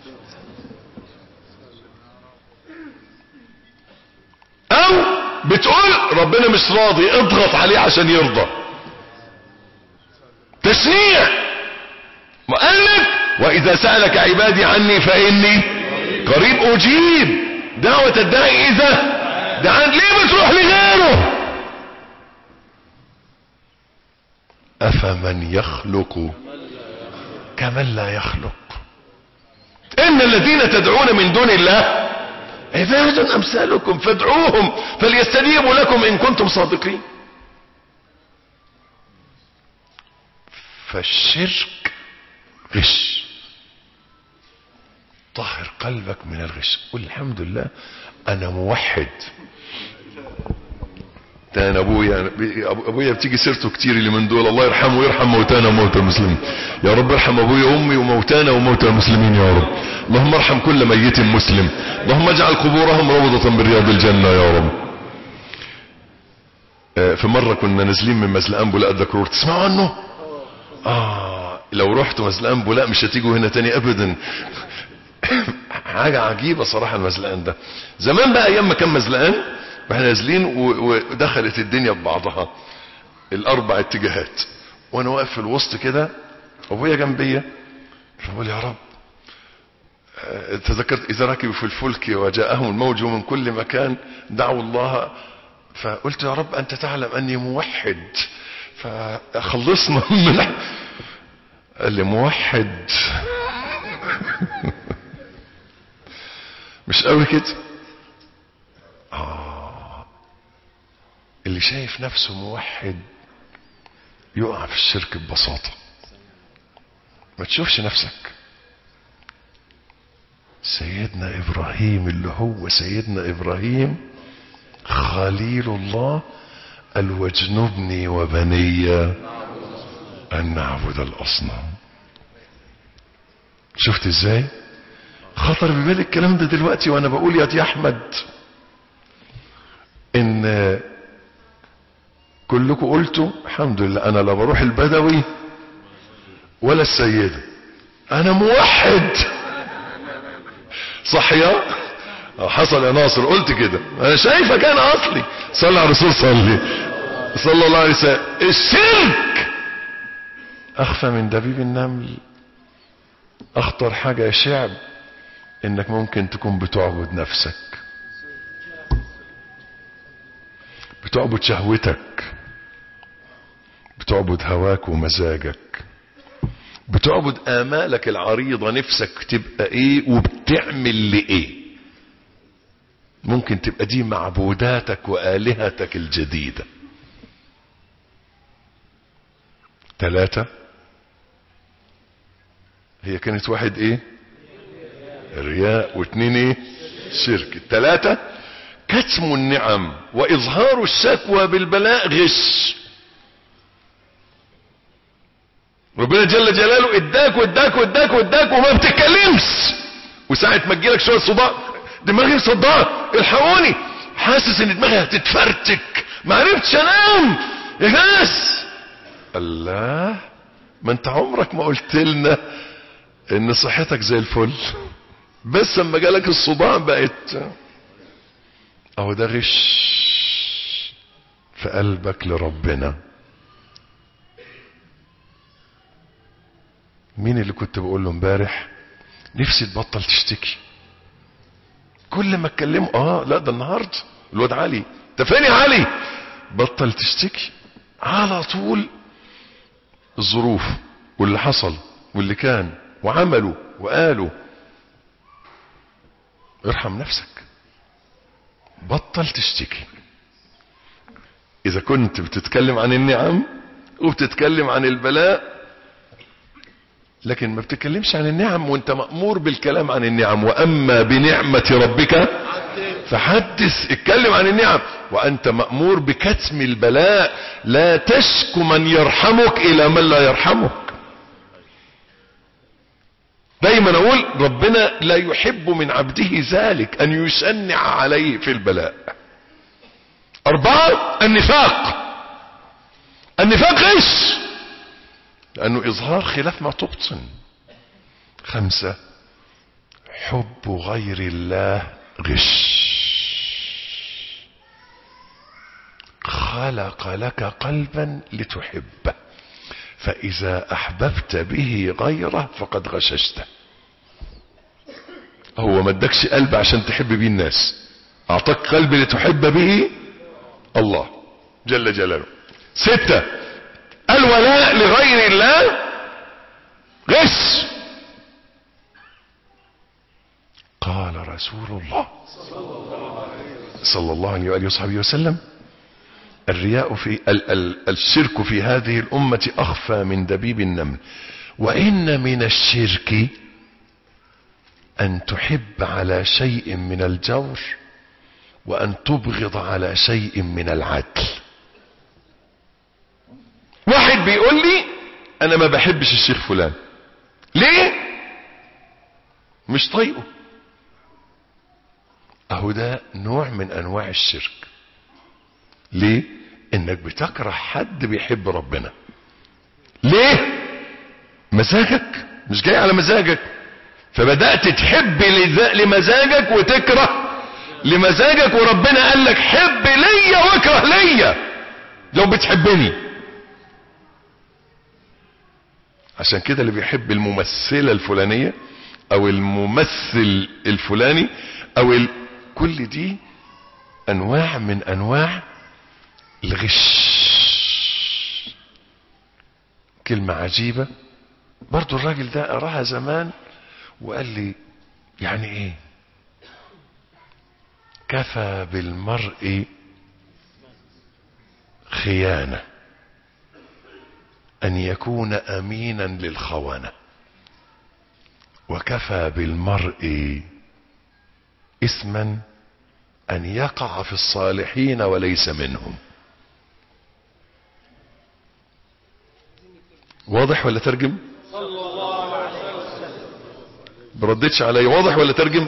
او بتقول ربنا مش راضي اضغط عليه عشان يرضى تشنيع مؤلف واذا سألك عبادي عني فاني قريب اجيب دعوة الداعي اذا دعان ليه بتروح لغيره افمن يخلق كمن لا يخلق ان الذين تدعون من دون الله عباد امثالكم فادعوهم فليستجيبوا لكم ان كنتم صادقين فالشرك غش طهر قلبك من الغش قل الحمد لله انا موحد ده انا ابويا ابويا بتيجي سيرته كتير اللي من دول الله يرحمه ويرحم موتانا وموتى المسلمين يا رب ارحم ابويا وامي وموتانا وموتى المسلمين يا رب اللهم ارحم كل ميت مسلم اللهم اجعل قبورهم روضة من رياض الجنة يا رب آه، في مرة كنا نازلين من مزلقان بولاء الدكرور تسمعوا عنه اه لو رحتوا مزلقان بولاء مش هتيجوا هنا تاني ابدا حاجة عجيبة صراحة المزلقان ده زمان بقى ايام ما كان مزلقان واحنا نازلين و- ودخلت الدنيا ببعضها الاربع اتجاهات وانا واقف في الوسط كده ابويا جنبيا فبقول يا رب آه، تذكرت اذا ركبوا في الفلك وجاءهم الموج من كل مكان دعوا الله فقلت يا رب انت تعلم اني موحد فخلصنا من قال لي موحد مش قوي كده آه. اللي شايف نفسه موحد يقع في الشرك ببساطة ما تشوفش نفسك سيدنا ابراهيم اللي هو سيدنا ابراهيم خليل الله قال واجنبني وبني ان نعبد الاصنام شفت ازاي خطر ببالي الكلام ده دلوقتي وانا بقول يا دي احمد ان كلكم قلتوا الحمد لله انا لا بروح البدوي ولا السيده انا موحد صح يا اه حصل يا ناصر قلت كده انا شايفك انا اصلي صلى على الرسول صلي صلى الله عليه وسلم الشرك اخفى من دبيب النمل اخطر حاجة يا شعب انك ممكن تكون بتعبد نفسك بتعبد شهوتك بتعبد هواك ومزاجك بتعبد امالك العريضة نفسك تبقى ايه وبتعمل لايه ممكن تبقى دي معبوداتك والهتك الجديدة ثلاثة هي كانت واحد ايه الرياء واثنين ايه شرك الثلاثة كتم النعم واظهار الشكوى بالبلاء غش ربنا جل جلاله اداك واداك واداك واداك وما بتتكلمش وساعة ما تجيلك شوية صداع دماغي صداع الحقوني حاسس ان دماغي هتتفرتك ما عرفتش انام يا ناس الله ما انت عمرك ما قلت لنا ان صحتك زي الفل بس لما جالك الصداع بقت اهو ده غش في قلبك لربنا مين اللي كنت بقول له امبارح نفسي تبطل تشتكي كل ما اتكلمه اه لا ده النهارده الواد علي انت فين يا علي بطل تشتكي على طول الظروف واللي حصل واللي كان وعملوا وقالوا ارحم نفسك بطل تشتكي اذا كنت بتتكلم عن النعم وبتتكلم عن البلاء لكن ما بتتكلمش عن النعم وانت مأمور بالكلام عن النعم واما بنعمة ربك فحدث اتكلم عن النعم وانت مأمور بكتم البلاء لا تشكو من يرحمك الى من لا يرحمك دايما اقول ربنا لا يحب من عبده ذلك ان يشنع عليه في البلاء اربعة النفاق النفاق غش لانه اظهار خلاف ما تبطن خمسة حب غير الله غش خلق لك قلبا لتحبه فإذا أحببت به غيره فقد غششته هو ما ادكش قلب عشان تحب بيه الناس أعطاك قلب لتحب به الله جل جلاله ستة الولاء لغير الله غش قال رسول الله صلى الله عليه وآله وصحبه وسلم الرياء في ال ال الشرك في هذه الأمة أخفى من دبيب النمل وإن من الشرك أن تحب على شيء من الجور وأن تبغض على شيء من العدل واحد بيقول لي أنا ما بحبش الشيخ فلان ليه مش طايقه أهو ده نوع من أنواع الشرك ليه انك بتكره حد بيحب ربنا ليه مزاجك مش جاي على مزاجك فبدأت تحب لمزاجك وتكره لمزاجك وربنا قال لك حب ليا واكره ليا لو بتحبني عشان كده اللي بيحب الممثلة الفلانية او الممثل الفلاني او ال... كل دي انواع من انواع الغش كلمة عجيبة برضو الراجل ده قراها زمان وقال لي يعني ايه كفى بالمرء خيانة ان يكون امينا للخونة وكفى بالمرء اثما ان يقع في الصالحين وليس منهم واضح ولا ترجم بردتش علي واضح ولا ترجم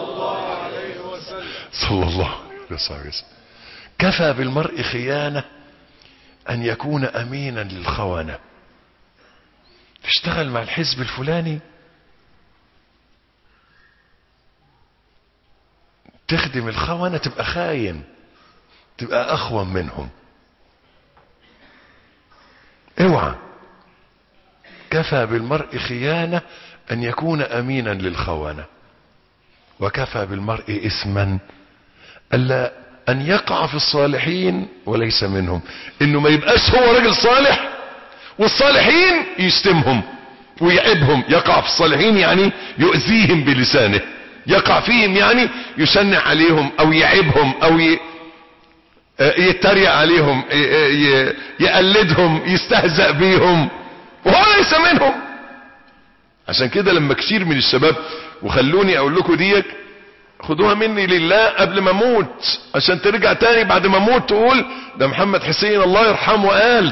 صلى الله عليه وسلم كفى بالمرء خيانة ان يكون امينا للخونة تشتغل مع الحزب الفلاني تخدم الخونة تبقى خاين تبقى اخون منهم اوعى كفى بالمرء خيانة ان يكون امينا للخونة وكفى بالمرء اثما الا ان يقع في الصالحين وليس منهم انه ما يبقاش هو راجل صالح والصالحين يشتمهم ويعيبهم يقع في الصالحين يعني يؤذيهم بلسانه يقع فيهم يعني يشنع عليهم او يعيبهم او ي... يتريق عليهم ي... يقلدهم يستهزأ بيهم وهو ليس منهم عشان كده لما كتير من الشباب وخلوني اقول لكم ديك خدوها مني لله قبل ما اموت عشان ترجع تاني بعد ما اموت تقول ده محمد حسين الله يرحمه قال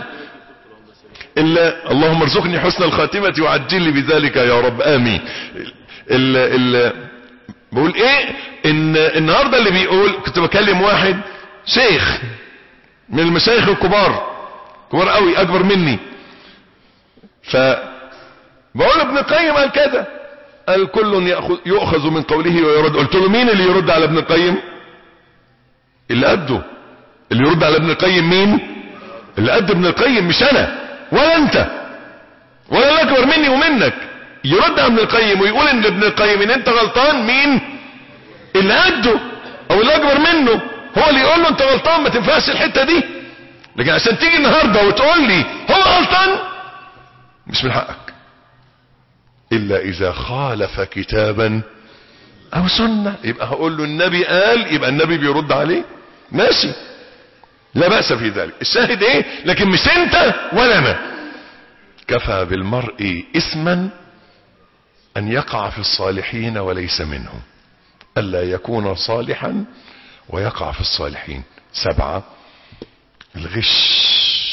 إلا اللهم ارزقني حسن الخاتمة وعجل لي بذلك يا رب آمين ال ال بقول ايه ان النهاردة اللي بيقول كنت بكلم واحد شيخ من المشايخ الكبار كبار قوي اكبر مني ف بقول ابن القيم قال كده قال كل يأخذ, يؤخذ من قوله ويرد قلت له مين اللي يرد على ابن القيم اللي قده اللي يرد على ابن القيم مين اللي قد ابن القيم مش انا ولا انت ولا الاكبر مني ومنك يرد على ابن القيم ويقول ان ابن القيم ان انت غلطان مين اللي قده او اللي اكبر منه هو اللي يقول له انت غلطان ما تنفعش الحته دي لكن عشان تيجي النهارده وتقول لي هو غلطان مش من حقك الا اذا خالف كتابا او سنه يبقى هقول له النبي قال يبقى النبي بيرد عليه ماشي لا بأس في ذلك الشاهد ايه لكن مش انت ولا انا كفى بالمرء اثما ان يقع في الصالحين وليس منهم الا يكون صالحا ويقع في الصالحين سبعة الغش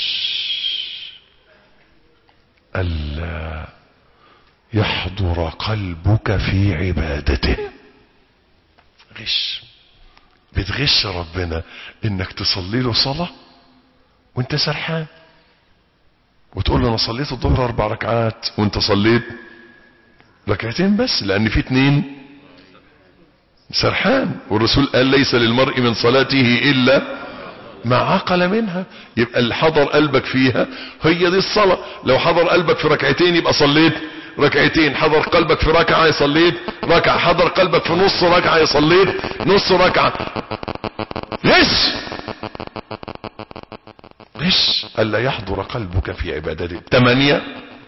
الا يحضر قلبك في عبادته غش بتغش ربنا انك تصلي له صلاة وانت سرحان وتقول له انا صليت الظهر اربع ركعات وانت صليت ركعتين بس لان في اتنين سرحان والرسول قال ليس للمرء من صلاته الا ما عقل منها يبقى اللي حضر قلبك فيها هي دي الصلاة لو حضر قلبك في ركعتين يبقى صليت ركعتين حضر قلبك في ركعة صليت ركعة حضر قلبك في نص ركعة صليت نص ركعة غش غش ألا يحضر قلبك في عبادته ثمانية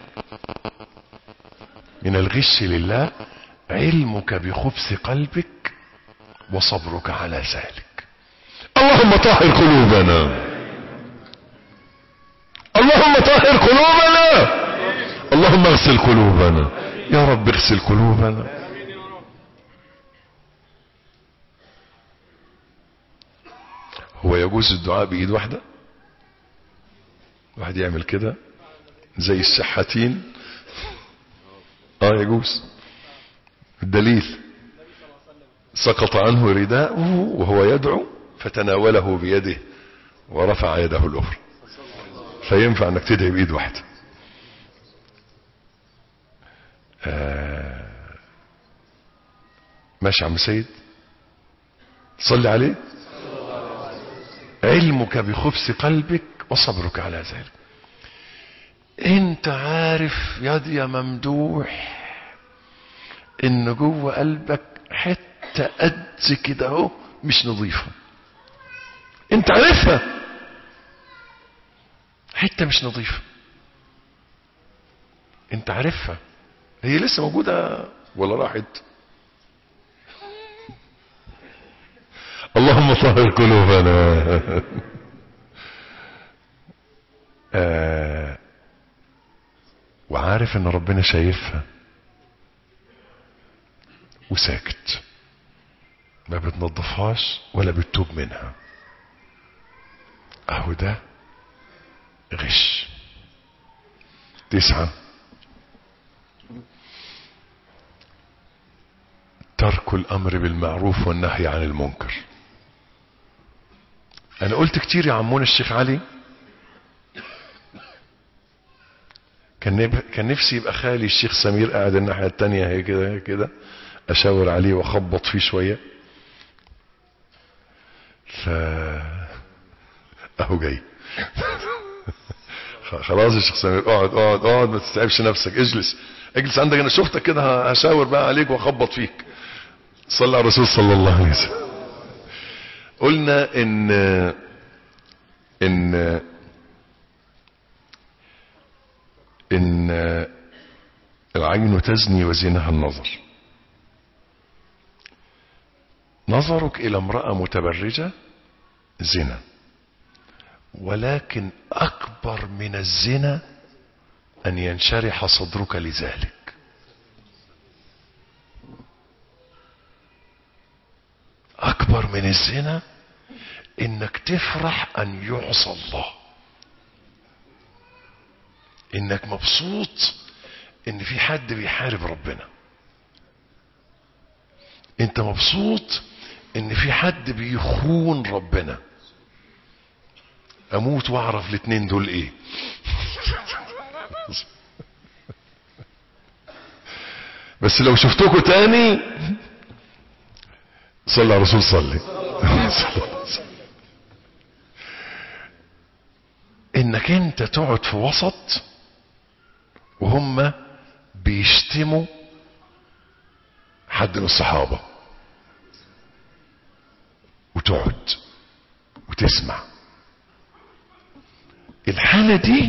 من الغش لله علمك بخبث قلبك وصبرك على ذلك اللهم طهر قلوبنا اللهم طهر قلوبنا اللهم اغسل قلوبنا يا رب اغسل قلوبنا هو يجوز الدعاء بايد واحدة واحد يعمل كده زي الشحاتين اه يجوز الدليل سقط عنه رداءه وهو يدعو فتناوله بيده ورفع يده الاخرى فينفع انك تدعي بايد واحده آه ماشي يا عم سيد صلي عليه علمك بخبث قلبك وصبرك على ذلك انت عارف يا يا ممدوح ان جوه قلبك حته قد كده اهو مش نظيفه انت عارفها حته مش نظيفه انت عارفها هي لسه موجوده ولا راحت اللهم طهر قلوبنا آه وعارف ان ربنا شايفها وساكت ما بتنظفهاش ولا بتتوب منها اهو ده غش تسعة ترك الامر بالمعروف والنهي عن المنكر انا قلت كتير يا عمون الشيخ علي كان نب... كان نفسي يبقى خالي الشيخ سمير قاعد الناحيه التانية هي كده كده اشاور عليه واخبط فيه شويه ف اهو جاي خلاص يا شيخ سمير اقعد اقعد اقعد ما تتعبش نفسك اجلس اجلس عندك انا شفتك كده هشاور بقى عليك واخبط فيك صلى على الرسول صلى الله عليه وسلم قلنا ان ان ان العين تزني وزينها النظر نظرك الى امرأة متبرجة زنا ولكن اكبر من الزنا ان ينشرح صدرك لذلك اكبر من الزنا انك تفرح ان يعصى الله انك مبسوط ان في حد بيحارب ربنا انت مبسوط ان في حد بيخون ربنا اموت واعرف الاتنين دول ايه بس لو شفتكوا تاني صلى على الرسول صلي انك انت تقعد في وسط وهم بيشتموا حد من الصحابة وتقعد وتسمع الحالة دي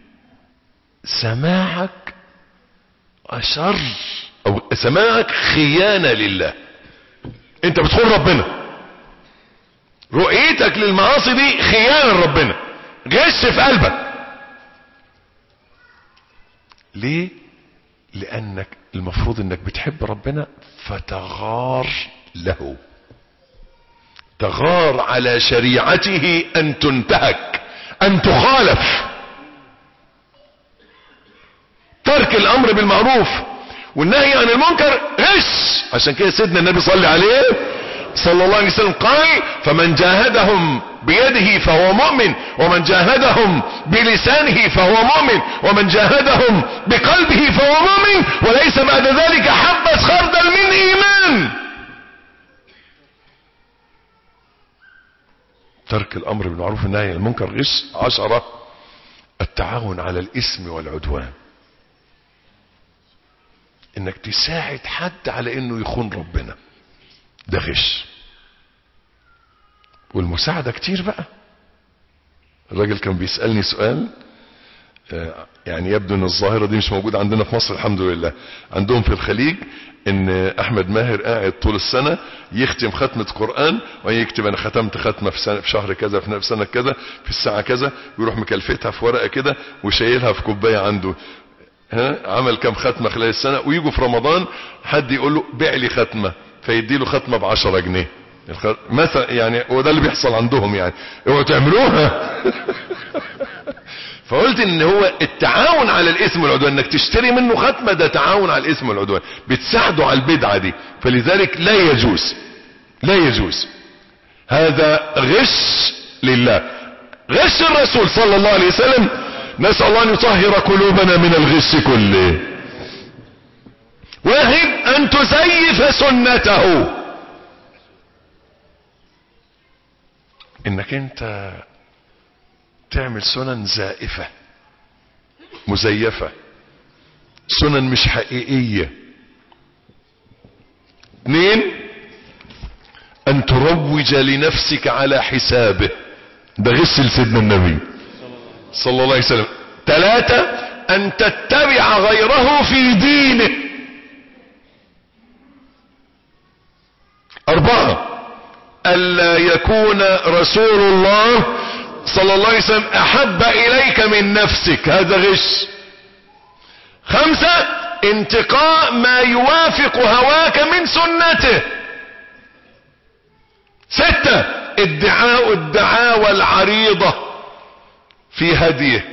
سماعك أشر أو سماعك خيانة لله أنت بتخون ربنا رؤيتك للمعاصي دي خيانة لربنا غش في قلبك ليه لأنك المفروض أنك بتحب ربنا فتغار له تغار على شريعته أن تنتهك أن تخالف ترك الأمر بالمعروف والنهي عن المنكر غش عشان كده سيدنا النبي صلى عليه صلى الله عليه وسلم قال فمن جاهدهم بيده فهو مؤمن ومن جاهدهم بلسانه فهو مؤمن ومن جاهدهم بقلبه فهو مؤمن وليس بعد ذلك حبة خردل من ايمان ترك الامر بالمعروف والنهي عن المنكر غش عشرة التعاون على الاسم والعدوان انك تساعد حد على انه يخون ربنا ده غش والمساعدة كتير بقى الراجل كان بيسألني سؤال يعني يبدو ان الظاهرة دي مش موجودة عندنا في مصر الحمد لله عندهم في الخليج ان احمد ماهر قاعد طول السنة يختم ختمة قرآن ويكتب انا ختمت ختمة في, سنة في شهر كذا في سنة كذا في الساعة كذا ويروح مكلفتها في ورقة كده وشايلها في كوباية عنده ها عمل كام ختمة خلال السنة ويجوا في رمضان حد يقول له بيع لي ختمة فيدي له ختمة ب 10 جنيه مثلا يعني وده اللي بيحصل عندهم يعني اوعوا تعملوها فقلت ان هو التعاون على الاسم والعدوان انك تشتري منه ختمة ده تعاون على الاسم والعدوان بتساعده على البدعة دي فلذلك لا يجوز لا يجوز هذا غش لله غش الرسول صلى الله عليه وسلم نسأل الله ان يطهر قلوبنا من الغش كله واحد ان تزيف سنته انك انت تعمل سنن زائفة مزيفة سنن مش حقيقية اثنين ان تروج لنفسك على حسابه ده غش لسيدنا النبي صلى الله عليه وسلم ثلاثة ان تتبع غيره في دينه اربعة الا يكون رسول الله صلى الله عليه وسلم احب اليك من نفسك هذا غش خمسة انتقاء ما يوافق هواك من سنته ستة ادعاء الدعاوى العريضة في هديه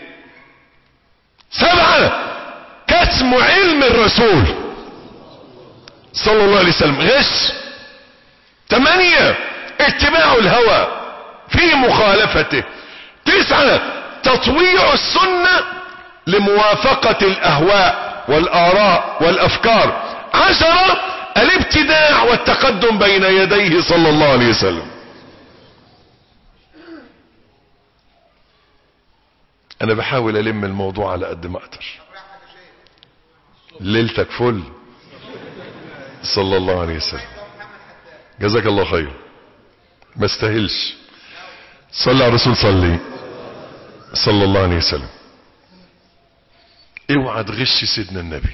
سبعة كتم علم الرسول صلى الله عليه وسلم غش ثمانية اتباع الهوى في مخالفته تسعة تطويع السنة لموافقة الاهواء والاراء والافكار عشرة الابتداع والتقدم بين يديه صلى الله عليه وسلم انا بحاول الم الموضوع على قد ما اقدر ليلتك فل صلى الله عليه وسلم جزاك الله خير ما استاهلش صلى على الرسول صلي صلى الله عليه وسلم اوعى تغش سيدنا النبي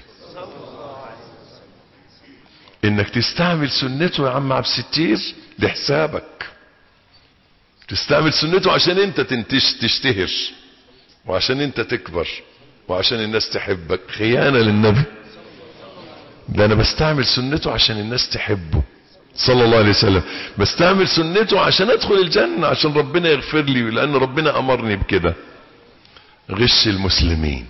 انك تستعمل سنته يا عم عبد الستير لحسابك تستعمل سنته عشان انت تنتش تشتهر وعشان انت تكبر وعشان الناس تحبك خيانة للنبي ده انا بستعمل سنته عشان الناس تحبه صلى الله عليه وسلم بستعمل سنته عشان ادخل الجنة عشان ربنا يغفر لي لان ربنا امرني بكده غش المسلمين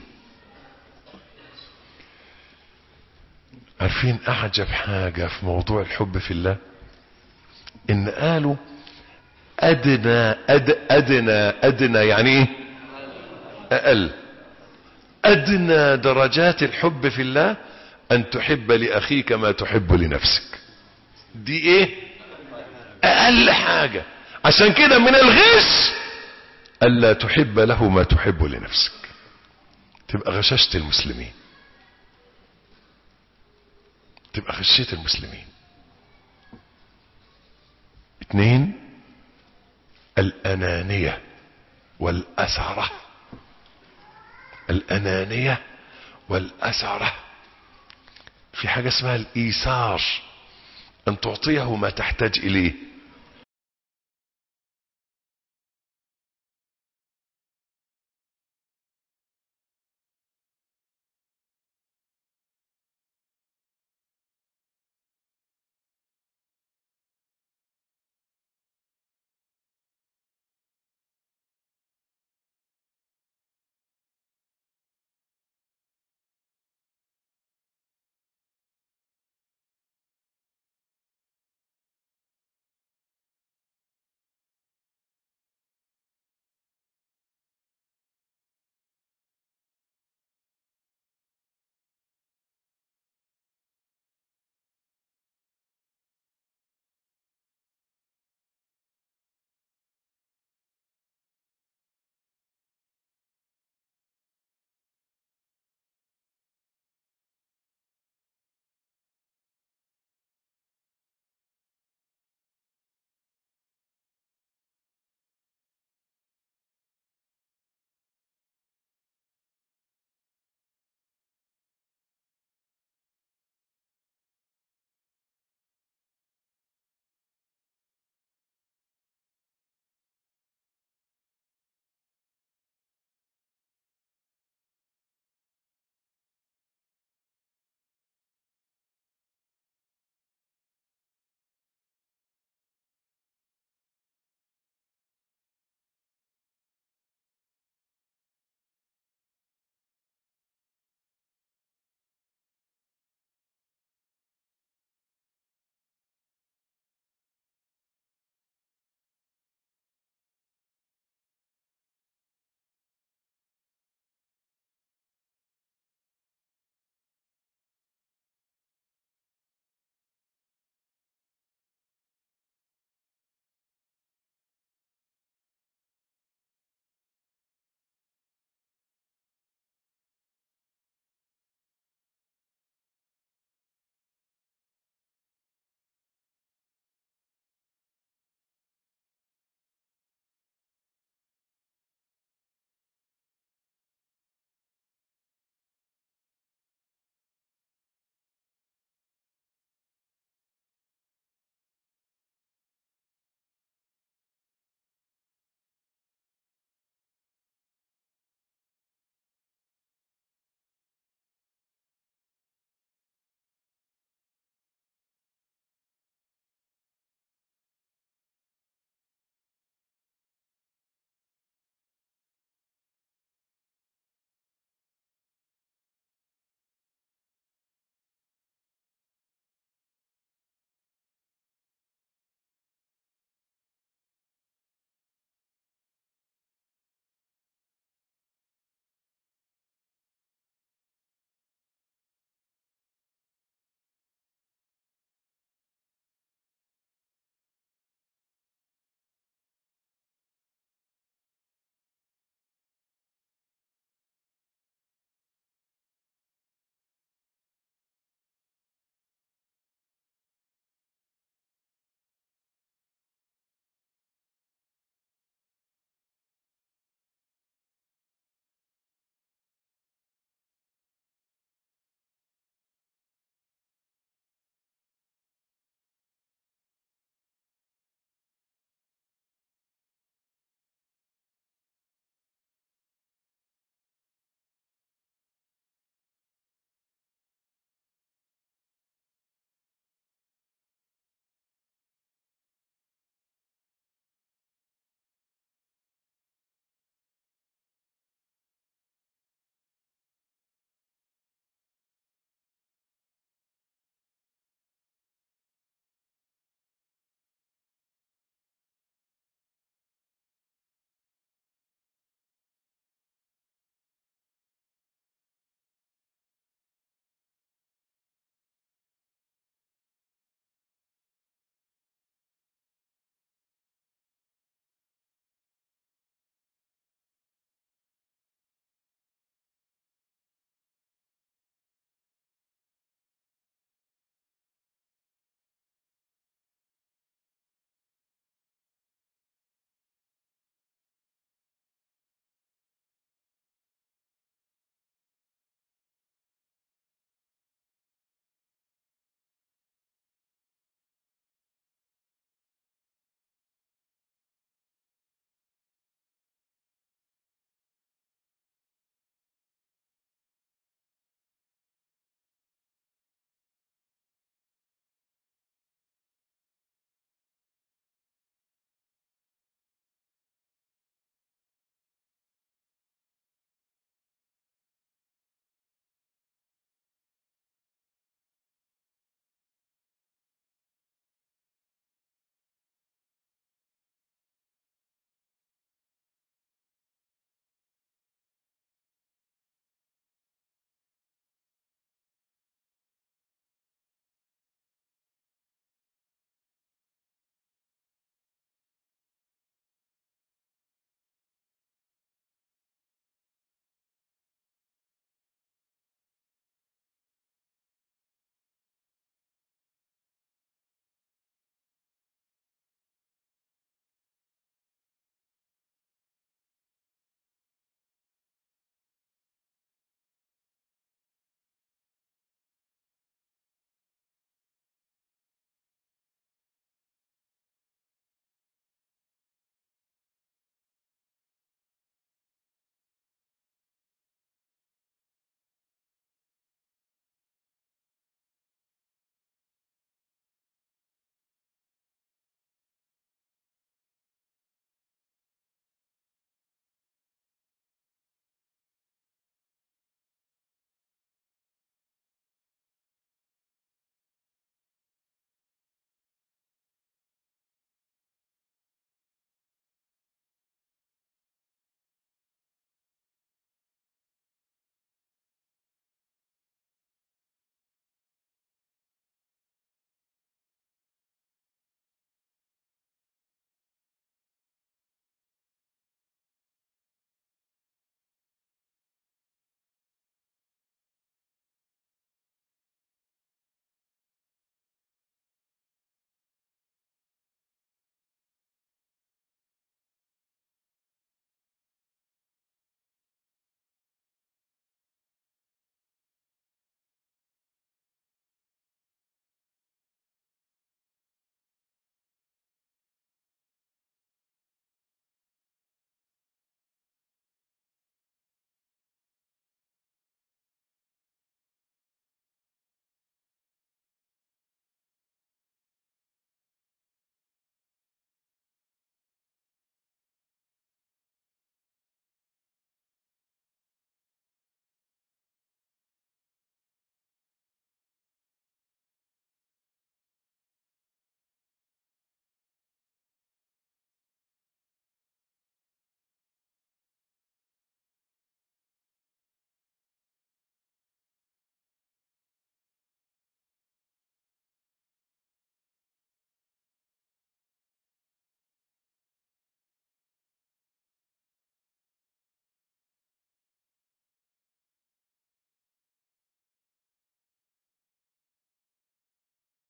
عارفين اعجب حاجة في موضوع الحب في الله ان قالوا ادنى أد ادنى ادنى يعني ايه اقل ادنى درجات الحب في الله ان تحب لاخيك ما تحب لنفسك دي ايه اقل حاجة عشان كده من الغش الا تحب له ما تحب لنفسك تبقى غششت المسلمين تبقى غشيت المسلمين اتنين الانانية والاثرة الانانية والاثرة في حاجة اسمها الايثار ان تعطيه ما تحتاج اليه